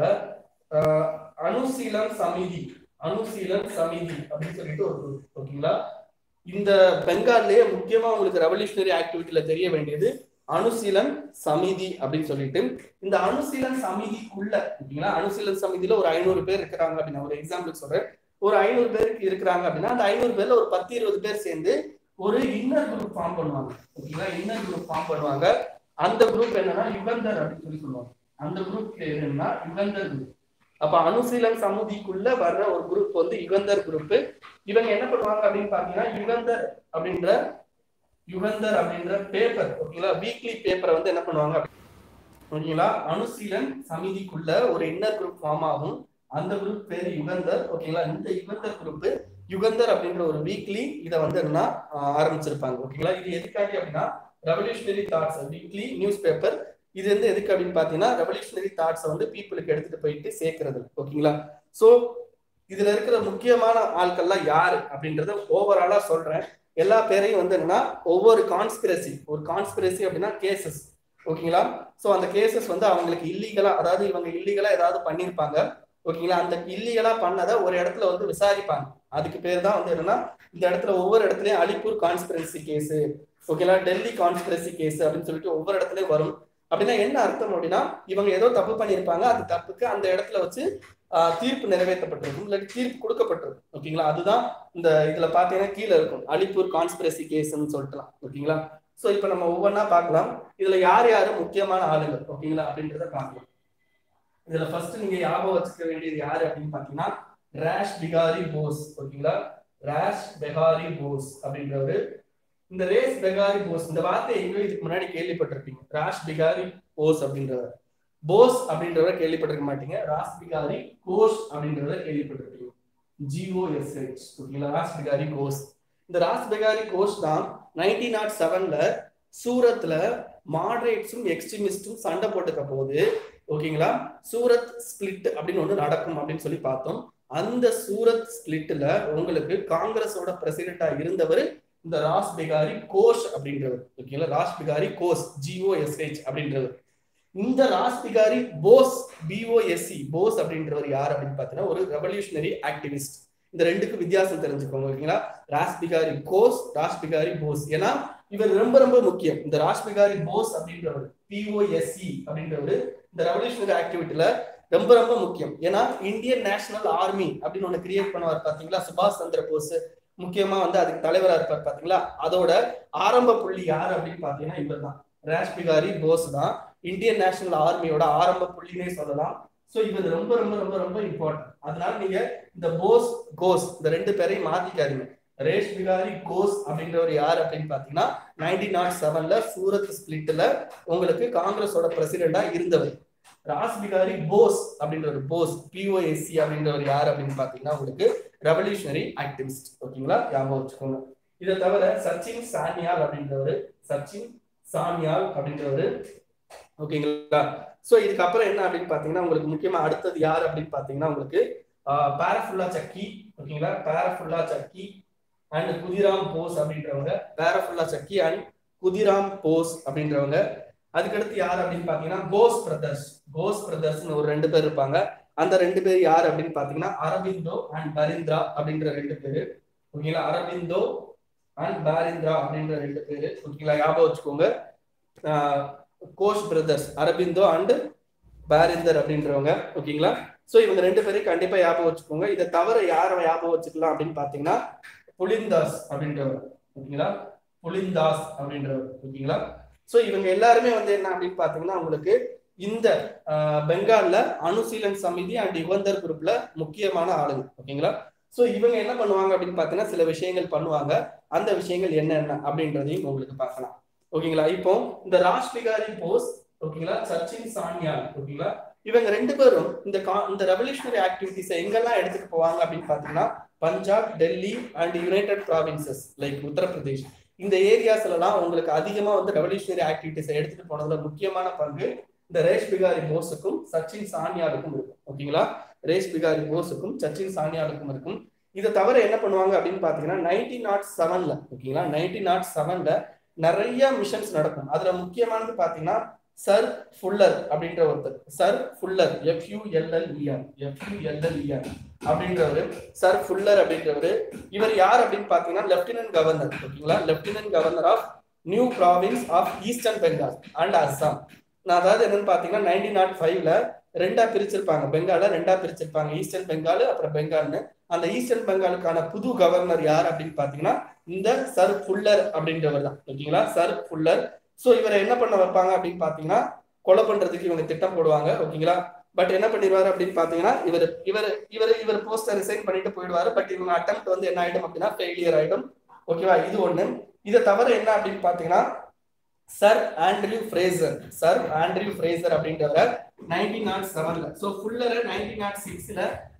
அனுசீலம் சமிதி அனுசீலம் சமிதி அப்படின்னு சொல்லிட்டு ஒரு குரூப் ஓகேங்களா இந்த பெங்கால்லேயே முக்கியமா உங்களுக்கு ரெவல்யூஷனரி ஆக்டிவிட்டியில தெரிய வேண்டியது அணுசீலன் சமிதி அப்படின்னு சொல்லிட்டு இந்த அணுசீலன் சமிதிக்குள்ள ஓகேங்களா அணுசீலன் சமிதியில ஒரு ஐநூறு பேர் இருக்கிறாங்க அப்படின்னு ஒரு எக்ஸாம்பிள் சொல்றேன் ஒரு ஐநூறு பேருக்கு இருக்கிறாங்க அப்படின்னா அந்த ஐநூறு பேர்ல ஒரு பத்து இருபது பேர் சேர்ந்து ஒரு இன்னர் குரூப் ஃபார்ம் பண்ணுவாங்க ஓகேங்களா இன்னர் குரூப் ஃபார்ம் பண்ணுவாங்க அந்த குரூப் என்னன்னா யுகந்தர் அப்படின்னு சொல்லி சொல்லுவாங்க அந்த குரூப் என்னன்னா யுகந்தர் குரூப் அப்ப அணுசீலன் சமுதிக்குள்ள வர்ற ஒரு குரூப் வந்து யுகந்தர் குரூப் இவங்க என்ன பண்ணுவாங்க அப்படின்னு பாத்தீங்கன்னா யுகந்தர் அப்படின்ற யுகந்தர் அப்படின்ற பேப்பர் ஓகேங்களா வீக்லி பேப்பரை வந்து என்ன பண்ணுவாங்க ஓகேங்களா அணுசீலன் சமிதிக்குள்ள ஒரு இன்னர் குரூப் ஃபார்ம் ஆகும் அந்த குரூப் பேரு யுகந்தர் ஓகேங்களா இந்த யுகந்தர் குரூப் யுகந்தர் அப்படின்ற ஒரு வீக்லி இதை வந்து என்ன ஆரம்பிச்சிருப்பாங்க ஓகேங்களா இது எதுக்காண்டி அப்படின்னா revolutionary thoughts weekly newspaper இது வந்து எதுக்கு அப்படின்னு பாத்தீங்கன்னா ரெவல்யூஷனரி தாட்ஸை வந்து பீப்புளுக்கு எடுத்துட்டு போயிட்டு சேர்க்கறது ஓகேங்களா சோ இதுல இருக்கிற முக்கியமான ஆட்கள்லாம் யாரு அப்படின்றத ஓவராலா சொல்றேன் எல்லா பேரையும் வந்து என்னன்னா ஒவ்வொரு கான்ஸ்பிரசி ஒரு கான்ஸ்பிரசி அப்படின்னா கேசஸ் ஓகேங்களா சோ அந்த கேசஸ் வந்து அவங்களுக்கு இல்லீகலா அதாவது இவங்க இல்லீகலா ஏதாவது பண்ணியிருப்பாங்க ஓகேங்களா அந்த இல்லீகலா பண்ணதை ஒரு இடத்துல வந்து விசாரிப்பாங்க அதுக்கு பேர் தான் வந்து என்னன்னா இந்த இடத்துல ஒவ்வொரு இடத்துலயும் அலிப்பூர் கான்ஸ்பிரசி கேஸ் ஓகேங்களா டெல்லி கான்ஸ்பிரசி கேஸ் அப்படின்னு சொல்லிட்டு ஒவ்வொரு இடத்துலயும் வரும் அப்படின்னா என்ன அர்த்தம் அப்படின்னா இவங்க ஏதோ தப்பு பண்ணியிருப்பாங்க அந்த தப்புக்கு அந்த இடத்துல வச்சு தீர்ப்பு நிறைவேற்றப்பட்டிருக்கும் இல்லாட்டி தீர்ப்பு கொடுக்கப்பட்டிருக்கும் ஓகேங்களா அதுதான் இந்த இதுல பாத்தீங்கன்னா கீழே இருக்கும் அலிப்பூர் கான்ஸ்பிரசி கேஸ்ன்னு சொல்லிட்டுலாம் ஓகேங்களா சோ இப்ப நம்ம ஒவ்வொன்றா பார்க்கலாம் இதுல யார் யாரு முக்கியமான ஆளுங்க ஓகேங்களா அப்படின்றத பார்க்கலாம் இதுல ஃபர்ஸ்ட் நீங்க ஞாபகம் வச்சுக்க வேண்டியது யாரு அப்படின்னு பாத்தீங்கன்னா ரேஷ் பிகாரி போஸ் ஓகேங்களா ரேஷ் பெகாரி போஸ் அப்படின்றவரு இந்த ரேஸ் பெகாரி போஸ் இந்த வார்த்தை எங்கேயோ இதுக்கு முன்னாடி கேள்விப்பட்டிருப்பீங்க ராஷ் பிகாரி போஸ் அப்படின்றவர் போஸ் அப்படின்றவரை கேள்விப்பட்டிருக்க மாட்டீங்க ராஸ் பிகாரி கோஷ் அப்படின்றவரை கேள்விப்பட்டிருப்பீங்க ஜிஓஎஸ்ஹெச் ஓகேங்களா ராஸ் பிகாரி கோஷ் இந்த ராஸ் பிகாரி கோஷ் தான் நைன்டீன் நாட் செவன்ல சூரத்ல மாடரேட்ஸும் எக்ஸ்ட்ரீமிஸ்டும் சண்டை போட்டுக்க போது ஓகேங்களா சூரத் ஸ்பிளிட் அப்படின்னு ஒண்ணு நடக்கும் அப்படின்னு சொல்லி பார்த்தோம் அந்த சூரத் ஸ்பிளிட்ல உங்களுக்கு காங்கிரஸோட பிரசிடென்டா இருந்தவர் இந்த ராஸ் பிகாரி கோஷ் அப்படின்றவர் ஓகேங்களா ராஸ் பிகாரி கோஷ் ஜிஓஎஸ்ஹெச் அப்படின்றவர் இந்த ராஸ் பிகாரி போஸ் பிஓஎஸ்சி போஸ் அப்படின்றவர் யார் அப்படின்னு பார்த்தீங்கன்னா ஒரு ரெவல்யூஷனரி ஆக்டிவிஸ்ட் இந்த ரெண்டுக்கும் வித்தியாசம் தெரிஞ்சுக்கோங்க ஓகேங்களா ராஸ் பிகாரி கோஸ் ராஸ் பிகாரி போஸ் ஏன்னா இவர் ரொம்ப ரொம்ப முக்கியம் இந்த ராஸ் பிகாரி போஸ் அப்படின்றவர் பிஓஎஸ்சி அப்படின்றவர் இந்த ரெவல்யூஷனரி ஆக்டிவிட்டில ரொம்ப ரொம்ப முக்கியம் ஏன்னா இந்தியன் நேஷனல் ஆர்மி அப்படின்னு ஒண்ணு கிரியேட் பண்ணுவார் பாத்தீங்களா சுபாஷ் சந்திர போஸ் முக்கியமா வந்து அதுக்கு தலைவரா இருப்பார் பாத்தீங்களா அதோட ஆரம்ப புள்ளி யார் அப்படின்னு பாத்தீங்கன்னா இவர் தான் ராஷ் பிகாரி போஸ் தான் இந்தியன் நேஷனல் ஆர்மியோட ஆரம்ப புள்ளினே சொல்லலாம் சோ இவர் ரொம்ப ரொம்ப ரொம்ப ரொம்ப இம்பார்ட்டன்ட் அதனால நீங்க இந்த போஸ் கோஸ் இந்த ரெண்டு பேரையும் மாத்திக்காதீங்க ரேஷ் பிகாரி கோஸ் அப்படின்றவர் யார் அப்படின்னு பாத்தீங்கன்னா நைன்டீன் நாட் செவன்ல சூரத் ஸ்பிளிட்ல உங்களுக்கு காங்கிரஸோட பிரசிடென்டா இருந்தவர் ராஸ் பிகாரி போஸ் அப்படின்றவர் போஸ் பிஓஎஸ்சி அப்படின்றவர் யார் அப்படின்னு பாத்தீங்கன்னா உங்களுக்கு ரெவல்யூஷனரி ஆக்டிவிஸ்ட் ஓகேங்களா ஞாபகம் வச்சுக்கோங்க இதை தவிர சச்சின் சானியால் அப்படின்றவர் சச்சின் சானியால் அப்படின்றவர் ஓகேங்களா சோ இதுக்கப்புறம் என்ன அப்படின்னு பாத்தீங்கன்னா உங்களுக்கு முக்கியமா அடுத்தது யார் அப்படின்னு பாத்தீங்கன்னா உங்களுக்கு பேரஃபுல்லா சக்கி ஓகேங்களா பேரஃபுல்லா சக்கி அண்ட் குதிராம் போஸ் அப்படின்றவங்க பேரஃபுல்லா சக்கி அண்ட் குதிராம் போஸ் அப்படின்றவங்க அதுக்கடுத்து யார் அப்படின்னு பாத்தீங்கன்னா கோஸ் பிரதர்ஸ் கோஸ் பிரதர்ஸ்னு ஒரு ரெண்டு பேர் இருப்பாங்க அந்த ரெண்டு பேர் யார் அப்படின்னு பாத்தீங்கன்னா அரவிந்தோ அண்ட் பரிந்திரா அப்படின்ற ரெண்டு பேரு ஓகேங்களா அரவிந்தோ அண்ட் பாரிந்திரா அப்படின்ற ரெண்டு பேரு ஓகேங்களா ஞாபகம் வச்சுக்கோங்க கோஷ் பிரதர்ஸ் அரபிந்தோ அண்ட் பாரிந்தர் அப்படின்றவங்க ஓகேங்களா சோ இவங்க ரெண்டு பேரையும் கண்டிப்பா ஞாபகம் வச்சுக்கோங்க இதை தவிர யாரை ஞாபகம் வச்சுக்கலாம் அப்படின்னு பாத்தீங்கன்னா புலிந்தாஸ் அப்படின்றவர் ஓகேங்களா புலிந்தாஸ் அப்படின்றவர் ஓகேங்களா சோ இவங்க எல்லாருமே வந்து என்ன அப்படின்னு பாத்தீங்கன்னா உங்களுக்கு இந்த பெங்கால்ல அணுசீலன் சமிதி அண்ட் யுவந்தர் குரூப்ல முக்கியமான ஆளுங்க ஓகேங்களா சோ இவங்க என்ன பண்ணுவாங்க அப்படின்னு பாத்தீங்கன்னா சில விஷயங்கள் பண்ணுவாங்க அந்த விஷயங்கள் என்னென்ன அப்படின்றதையும் உங்களுக்கு பார்க்கலாம் ஓகேங்களா இப்போ இந்த ராஷ் பிகாரி போஸ் ஓகேங்களா சச்சின் சானியால் ஓகேங்களா இவங்க ரெண்டு பேரும் இந்த இந்த ரெவல்யூஷனரி ஆக்டிவிட்டிஸை எங்கெல்லாம் எடுத்துட்டு போவாங்க அப்படின்னு பாத்தீங்கன்னா Punjab Delhi and United Provinces like Uttar Pradesh இந்த ஏரியாஸ்ல எல்லாம் உங்களுக்கு அதிகமா வந்து ரெவல்யூஷனரி ஆக்டிவிட்டிஸை எடுத்துட்டு போனதுல முக்கியமான பங்கு இந்த ரேஷ் பிகாரி போஸுக்கும் சச்சின் சானியாலுக்கும் இருக்கும் ஓகேங்களா ரேஷ் பிகாரி போஸுக்கும் சச்சின் சானியாலுக்கும் இருக்கும் இதை தவிர என்ன பண்ணுவாங்க அப்படின்னு பாத்தீங்கன்னா நைன்டீன் நாட் செவன்ல ஓகேங்களா நைன்டீன் நாட் செவன்ல நிறைய மிஷன்ஸ் நடக்கும் அதுல முக்கியமானது பாத்தீங்கன்னா சர் ஃபுல்லர் அப்படின்ற ஒருத்தர் சர் ஃபுல்லர் எஃப்யூஎல்எல்இஆர் எஃப்யூஎல்எல்இஆர் அப்படின்றவர் சர் ஃபுல்லர் அப்படின்றவர் இவர் யார் அப்படின்னு பாத்தீங்கன்னா லெப்டினன்ட் கவர்னர் ஓகேங்களா lieutenant governor of new province of eastern Bengal and Assam நான் அதாவது என்னன்னு பாத்தீங்கன்னா நைன்டீன் நாட் ஃபைவ்ல ரெண்டா பிரிச்சிருப்பாங்க பெங்கால ரெண்டா பிரிச்சிருப்பாங்க ஈஸ்டர்ன் பெங்கால் அப்புறம் பெங்கால்னு அந்த ஈஸ்டர்ன் பெங்காலுக்கான புது கவர்னர் யார் அப்படின்னு பாத்தீங்கன்னா இந்த சர் ஃபுல்லர் அப்படின்றவர் தான் ஓகேங்களா சர் ஃபுல்லர் சோ இவரை என்ன பண்ண வைப்பாங்க அப்படின்னு பாத்தீங்கன்னா கொலை பண்றதுக்கு இவங்க திட்டம் போடுவாங்க ஓகேங்களா பட் என்ன பண்ணிடுவாரு அப்படின்னு பாத்தீங்கன்னா இவர் இவர் இவர் இவர் போஸ்டர் ரிசைன் பண்ணிட்டு போயிடுவாரு பட் இவங்க அட்டம் வந்து என்ன ஆயிடும் அப்படின்னா ஃபெயிலியர் ஆயிடும் ஓகேவா இது ஒண்ணு இதை தவிர என்ன அப்படின்னு பாத்தீங்கன்னா sir Andrew Fraser sir Andrew Fraser அப்படின்றவர் நைன்டீன் நாட் செவன்ல ஸோ ஃபுல்லர் நைன்டீன் நாட் சிக்ஸ்ல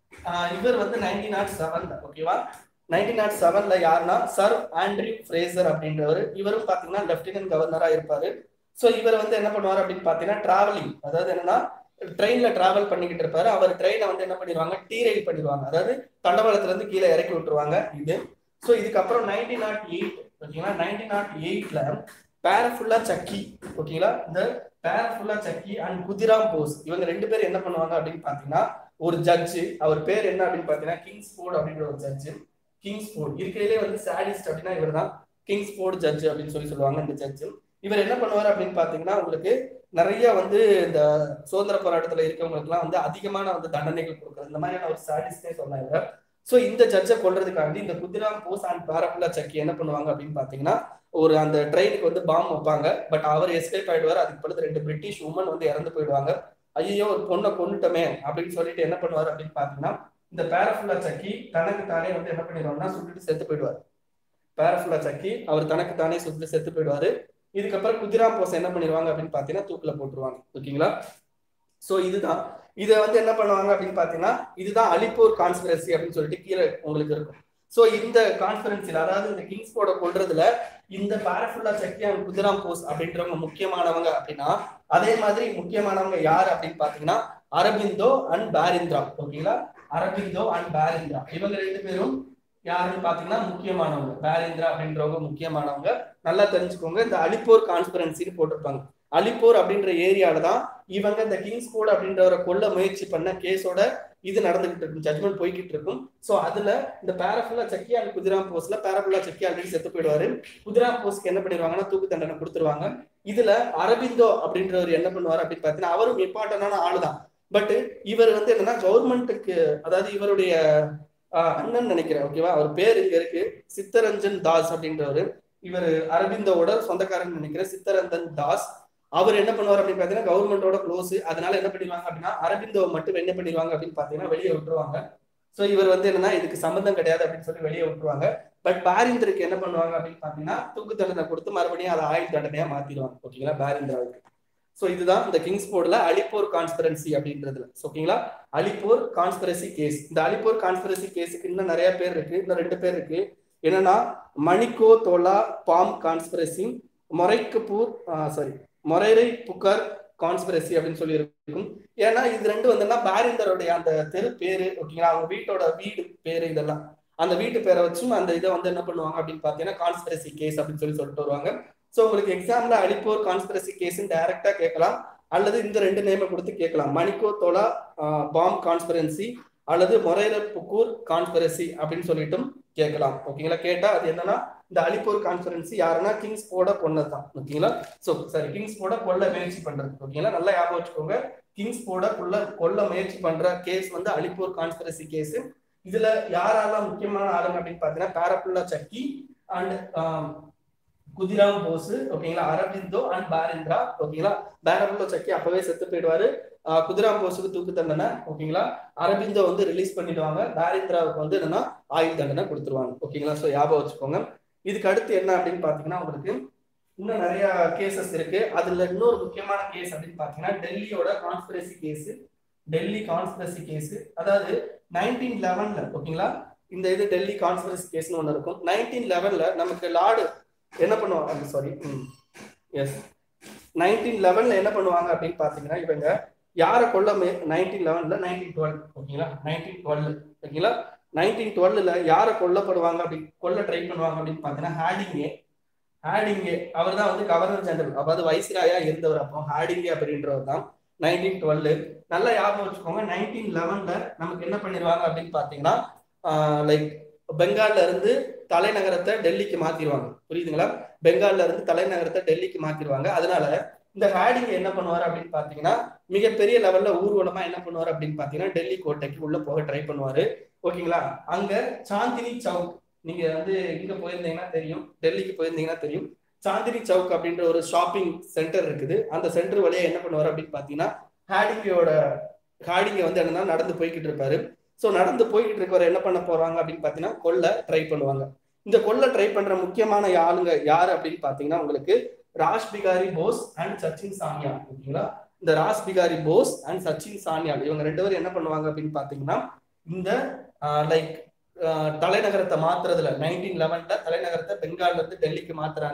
இவர் வந்து நைன்டீன் நாட் செவன்ல ஓகேவா நைன்டீன் நாட் செவன்ல யாருன்னா சர் ஆண்ட்ரியூ ஃப்ரேசர் அப்படின்றவர் இவரும் பாத்தீங்கன்னா லெப்டினன்ட் கவர்னரா இருப்பாரு ஸோ இவர் வந்து என்ன பண்ணுவார் அப்படின்னு பார்த்தீங்கன்னா டிராவலிங் அதாவது என்னன்னா ட்ரெயின்ல டிராவல் பண்ணிக்கிட்டு இருப்பாரு அவர் ட்ரெயினை வந்து என்ன பண்ணிடுவாங்க டீ ரயில் பண்ணிடுவாங்க அதாவது தண்டவாளத்துல இருந்து கீழே இறக்கி விட்டுருவாங்க இது ஸோ இதுக்கப்புறம் நைன்டீன் நாட் எயிட் ஓகேங்களா நைன்டீன் நாட் எயிட்ல பேரஃபுல்லா சக்கி ஓகேங்களா இந்த பேரஃபுல்லா சக்கி அண்ட் குதிராம் போஸ் இவங்க ரெண்டு பேரும் என்ன பண்ணுவாங்க அப்படின்னு பாத்தீங்கன்னா ஒரு ஜட்ஜு அவர் பேர் என்ன அப்படின்னு பாத்தீங்கன்னா கிங்ஸ் ஃபோர்ட் அப்படின்ற ஒரு ஜட்ஜு கிங்ஸ் ஃபோர்ட் இருக்கிறதுலே வந்து சாடிஸ்ட் அப்படின்னா இவர் தான் கிங்ஸ் ஃபோர்ட் ஜட்ஜ் அப்படின்னு சொல்லி சொல்லுவாங்க இந்த ஜட்ஜு இவர் என்ன பண்ணுவார் அப்படின்னு பாத்தீங்கன்னா உங்களுக்கு நிறைய வந்து இந்த சுதந்திர போராட்டத்துல இருக்கவங்களுக்குலாம் வந்து அதிகமான வந்து தண்டனைகள் கொடுக்குறது இந்த மாதிரியான ஒரு சாடிஸ்டே சொன்னாங்க சோ இந்த ஜட்ஜை கொல்றதுக்காண்டி இந்த குதிராம் போஸ் அண்ட் பாரப்புல்லா சக்கி என்ன பண்ணுவாங்க அப்படின்னு பாத்தீங்கன்னா ஒரு அந்த ட்ரெயினுக்கு வந்து பாம் வைப்பாங்க பட் அவர் எஸ்கேப் ஆயிடுவார் அதுக்கு பிறகு ரெண்டு பிரிட்டிஷ் உமன் வந்து இறந்து போயிடுவாங்க ஐயோ ஒரு பொண்ணை கொண்டுட்டோமே அப்படின்னு சொல்லிட்டு என்ன பண்ணுவார் அப்படின்னு பாத்தீங்கன்னா இந்த பேரஃபுல்லா சக்கி தனக்கு தானே வந்து என்ன பண்ணிடுவாருன்னா சுட்டுட்டு செத்து போயிடுவார் பேரஃபுல்லா சக்கி அவர் தனக்கு தானே சுட்டுட்டு செத்து போயிடுவாரு இதுக்கப்புறம் குதிராம் போஸ் என்ன பண்ணிடுவாங்க அப்படின்னு பாத்தீங்கன்னா தூக்குல போட்டுருவாங்க ஓகேங்களா சோ இதுதான் இதை வந்து என்ன பண்ணுவாங்க அப்படின்னு பாத்தீங்கன்னா இதுதான் அலிப்பூர் கான்ஸ்பிரசி அப்படின்னு சொல்லிட்டு கீழே உங்களுக்கு இருக்கும் சோ இந்த கான்ஃபரன்ஸில் அதாவது இந்த கிங்ஸ் போட கொள்றதுல இந்த பாரஃபுல்லா சக்தி அண்ட் குதிராம் போஸ் அப்படின்றவங்க முக்கியமானவங்க அப்படின்னா அதே மாதிரி முக்கியமானவங்க யார் அப்படின்னு பாத்தீங்கன்னா அரபிந்தோ அண்ட் பாரிந்திரா ஓகேங்களா அரபிந்தோ அண்ட் பாரிந்திரா இவங்க ரெண்டு பேரும் யாருன்னு பாத்தீங்கன்னா முக்கியமானவங்க பாரிந்திரா அப்படின்றவங்க முக்கியமானவங்க நல்லா தெரிஞ்சுக்கோங்க இந்த அலிப்பூர் கான்ஸ்பரன்சின்னு போட்டிருப்பாங்க அலிப்பூர் அப்படின்ற ஏரியால தான் இவங்க இந்த கிங்ஸ் கோட் அப்படின்றவரை கொல்ல முயற்சி பண்ண கேஸோட இது நடந்துகிட்டு இருக்கும் ஜட்மெண்ட் போய்கிட்டு இருக்கும் சோ அதுல இந்த பேரஃபுல்லா சக்கி அண்ட் குதிராம் போஸ்ட்ல பேரஃபுல்லா சக்கி ஆல்ரெடி செத்து போயிடுவாரு குதிராம் போஸ்ட்க்கு என்ன பண்ணிடுவாங்கன்னா தூக்கு தண்டனை கொடுத்துருவாங்க இதுல அரபிந்தோ அப்படின்றவர் என்ன பண்ணுவார் அப்படின்னு பாத்தீங்கன்னா அவரும் இம்பார்ட்டன்டான ஆளு தான் பட் இவர் வந்து என்னன்னா கவர்மெண்ட்டுக்கு அதாவது இவருடைய அண்ணன் நினைக்கிறேன் ஓகேவா அவர் பேர் இங்க இருக்கு சித்தரஞ்சன் தாஸ் அப்படின்றவர் இவர் அரவிந்தோட சொந்தக்காரன் நினைக்கிறேன் சித்தரஞ்சன் தாஸ் அவர் என்ன பண்ணுவார் அப்படின்னு பாத்தீங்கன்னா கவர்மெண்டோட க்ளோஸ் அதனால என்ன பண்ணிடுவாங்க அப்படின்னா அரவிந்தோ மட்டும் என்ன பண்ணிடுவாங்க அப்படின்னு பாத்தீங்கன்னா வெளியே விட்டுருவாங்க சோ இவர் வந்து என்னன்னா இதுக்கு சம்மந்தம் கிடையாது அப்படின்னு சொல்லி வெளியே விட்டுருவாங்க பட் பாரிந்தருக்கு என்ன பண்ணுவாங்க அப்படின்னு பாத்தீங்கன்னா தூக்கு தண்டனை கொடுத்து மறுபடியும் அதை ஆயுள் தண்டனையா மாத்திடுவாங்க ஓகேங்களா பாரிந்தராவுக்கு சோ இதுதான் இந்த கிங்ஸ் போர்ட்ல அலிப்பூர் கான்ஸ்பரன்சி அப்படின்றதுல ஓகேங்களா அலிப்பூர் கான்ஸ்பரசி கேஸ் இந்த அலிப்பூர் கான்ஸ்பரசி கேஸுக்கு இன்னும் நிறைய பேர் இருக்கு இன்னும் ரெண்டு பேர் இருக்கு என்னன்னா மணிக்கோ தோலா பாம் கான்ஸ்பரசி மொரைக்குப்பூர் சாரி மொரைரை புகார் கான்ஸ்பிரசி அப்படின்னு சொல்லி இருக்கும் ஏன்னா இது ரெண்டு வந்துன்னா பாரிந்தருடைய அந்த தெரு பேரு ஓகேங்களா அவங்க வீட்டோட வீடு பேரு இதெல்லாம் அந்த வீட்டு பேரை வச்சும் அந்த இதை வந்து என்ன பண்ணுவாங்க அப்படின்னு பாத்தீங்கன்னா கான்ஸ்பிரசி கேஸ் அப்படின்னு சொல்லி சொல்லிட்டு வருவாங்க சோ உங்களுக்கு எக்ஸாம்ல அலிப்போர் கான்ஸ்பிரசி கேஸ் டைரக்டா கேட்கலாம் அல்லது இந்த ரெண்டு நேமை கொடுத்து கேட்கலாம் மணிக்கோ தோலா பாம் கான்ஸ்பிரன்சி அல்லது மொரைர புக்கூர் கான்ஸ்பிரசி அப்படின்னு சொல்லிட்டும் கேட்கலாம் ஓகேங்களா கேட்டா அது என்னன்னா இந்த அலிப்பூர் கான்ஃபரன்ஸ் யாருன்னா கிங்ஸ் போட பொண்ணு தான் ஓகேங்களா சோ சாரி கிங்ஸ் போட கொல்ல முயற்சி பண்றது ஓகேங்களா நல்லா ஞாபகம் வச்சுக்கோங்க கிங்ஸ் போட கொல்ல கொல்ல முயற்சி பண்ற கேஸ் வந்து அலிப்பூர் கான்ஸ்பிரசி கேஸ் இதுல யாரெல்லாம் முக்கியமான ஆளுங்க அப்படின்னு பாத்தீங்கன்னா பேரப்புல்லா சக்கி அண்ட் குதிராம் போஸ் ஓகேங்களா அரபிந்தோ அண்ட் பாரிந்திரா ஓகேங்களா பேரப்புல்லா சக்கி அப்பவே செத்து போயிடுவாரு குதிராம் போஸுக்கு தூக்கு தண்டனை ஓகேங்களா அரபிந்தோ வந்து ரிலீஸ் பண்ணிடுவாங்க பாரிந்திராவுக்கு வந்து என்னன்னா ஆயுள் தண்டனை கொடுத்துருவாங்க ஓகேங்களா ஸோ ஞாபகம் வச்சுக்கோங்க இதுக்கு அடுத்து என்ன அப்படின்னு பாத்தீங்கன்னா உங்களுக்கு இன்னும் நிறைய கேசஸ் இருக்கு அதுல இன்னொரு முக்கியமான கேஸ் அப்படின்னு பாத்தீங்கன்னா டெல்லியோட conspiracy case Delhi conspiracy case அதாவது நைன்டீன் லெவன்ல ஓகேங்களா இந்த இது டெல்லி கான்ஸ்பிரசி கேஸ்னு ஒன்று இருக்கும் நைன்டீன் லெவன்ல நமக்கு லார்டு என்ன பண்ணுவாங்க சாரி எஸ் நைன்டீன் லெவன்ல என்ன பண்ணுவாங்க அப்படின்னு பாத்தீங்கன்னா இவங்க யாரை கொல்ல நைன்டீன் லெவன்ல நைன்டீன் டுவெல் ஓகேங்களா நைன்டீன் டுவெல் ஓகேங்களா நைன்டீன் டுவெல்ல யாரை கொல்லப்படுவாங்க அப்படி கொல்ல ட்ரை பண்ணுவாங்க அப்படின்னு பாத்தீங்கன்னா ஹேடிங்கே ஹேடிங்கே அவர் தான் வந்து கவர்னர் ஜெனரல் அதாவது வைசிராயா இருந்தவர் அப்போ ஹேடிங்கே அப்படின்றவர் தான் நைன்டீன் டுவெல் நல்லா ஞாபகம் வச்சுக்கோங்க நைன்டீன் லெவன்ல நமக்கு என்ன பண்ணிடுவாங்க அப்படின்னு பாத்தீங்கன்னா லைக் பெங்கால்ல இருந்து தலைநகரத்தை டெல்லிக்கு மாத்திடுவாங்க புரியுதுங்களா பெங்கால்ல இருந்து தலைநகரத்தை டெல்லிக்கு மாத்திடுவாங்க அதனால இந்த ஹேடிங் என்ன பண்ணுவார் அப்படின்னு பாத்தீங்கன்னா மிகப்பெரிய லெவல்ல ஊர்வலமா என்ன பண்ணுவார் அப்படின்னு பாத்தீங்கன்னா டெல்லி கோட்டைக்கு உள்ள போக ட்ரை பண்ணுவாரு ஓகேங்களா அங்க சாந்தினி சவுக் நீங்க வந்து இங்க போயிருந்தீங்கன்னா தெரியும் டெல்லிக்கு போயிருந்தீங்கன்னா தெரியும் சாந்தினி சவுக் அப்படின்ற ஒரு ஷாப்பிங் சென்டர் இருக்குது அந்த சென்டர் வழியா என்ன பண்ணுவார் அப்படின்னு பாத்தீங்கன்னா ஹேடிங்கோட ஹேடிங்க வந்து என்னன்னா நடந்து போய்கிட்டு இருப்பாரு ஸோ நடந்து போய்கிட்டு இருக்கவர் என்ன பண்ண போறாங்க அப்படின்னு பாத்தீங்கன்னா கொல்ல ட்ரை பண்ணுவாங்க இந்த கொல்ல ட்ரை பண்ற முக்கியமான ஆளுங்க யாரு அப்படின்னு பாத்தீங்கன்னா உங்களுக்கு ராஜ் பிகாரி போஸ் அண்ட் சச்சின் சானியா ஓகேங்களா இந்த ராஜ் பிகாரி போஸ் அண்ட் சச்சின் சானியால் இவங்க ரெண்டு பேரும் என்ன பண்ணுவாங்க அப்படின்னு பாத்தீங்கன்னா இந்த லைக் தலைநகரத்தை மாத்துறதுல நைன்டீன் லெவன்ல தலைநகரத்தை பெங்கால்ல இருந்து டெல்லிக்கு மாத்துறாங்க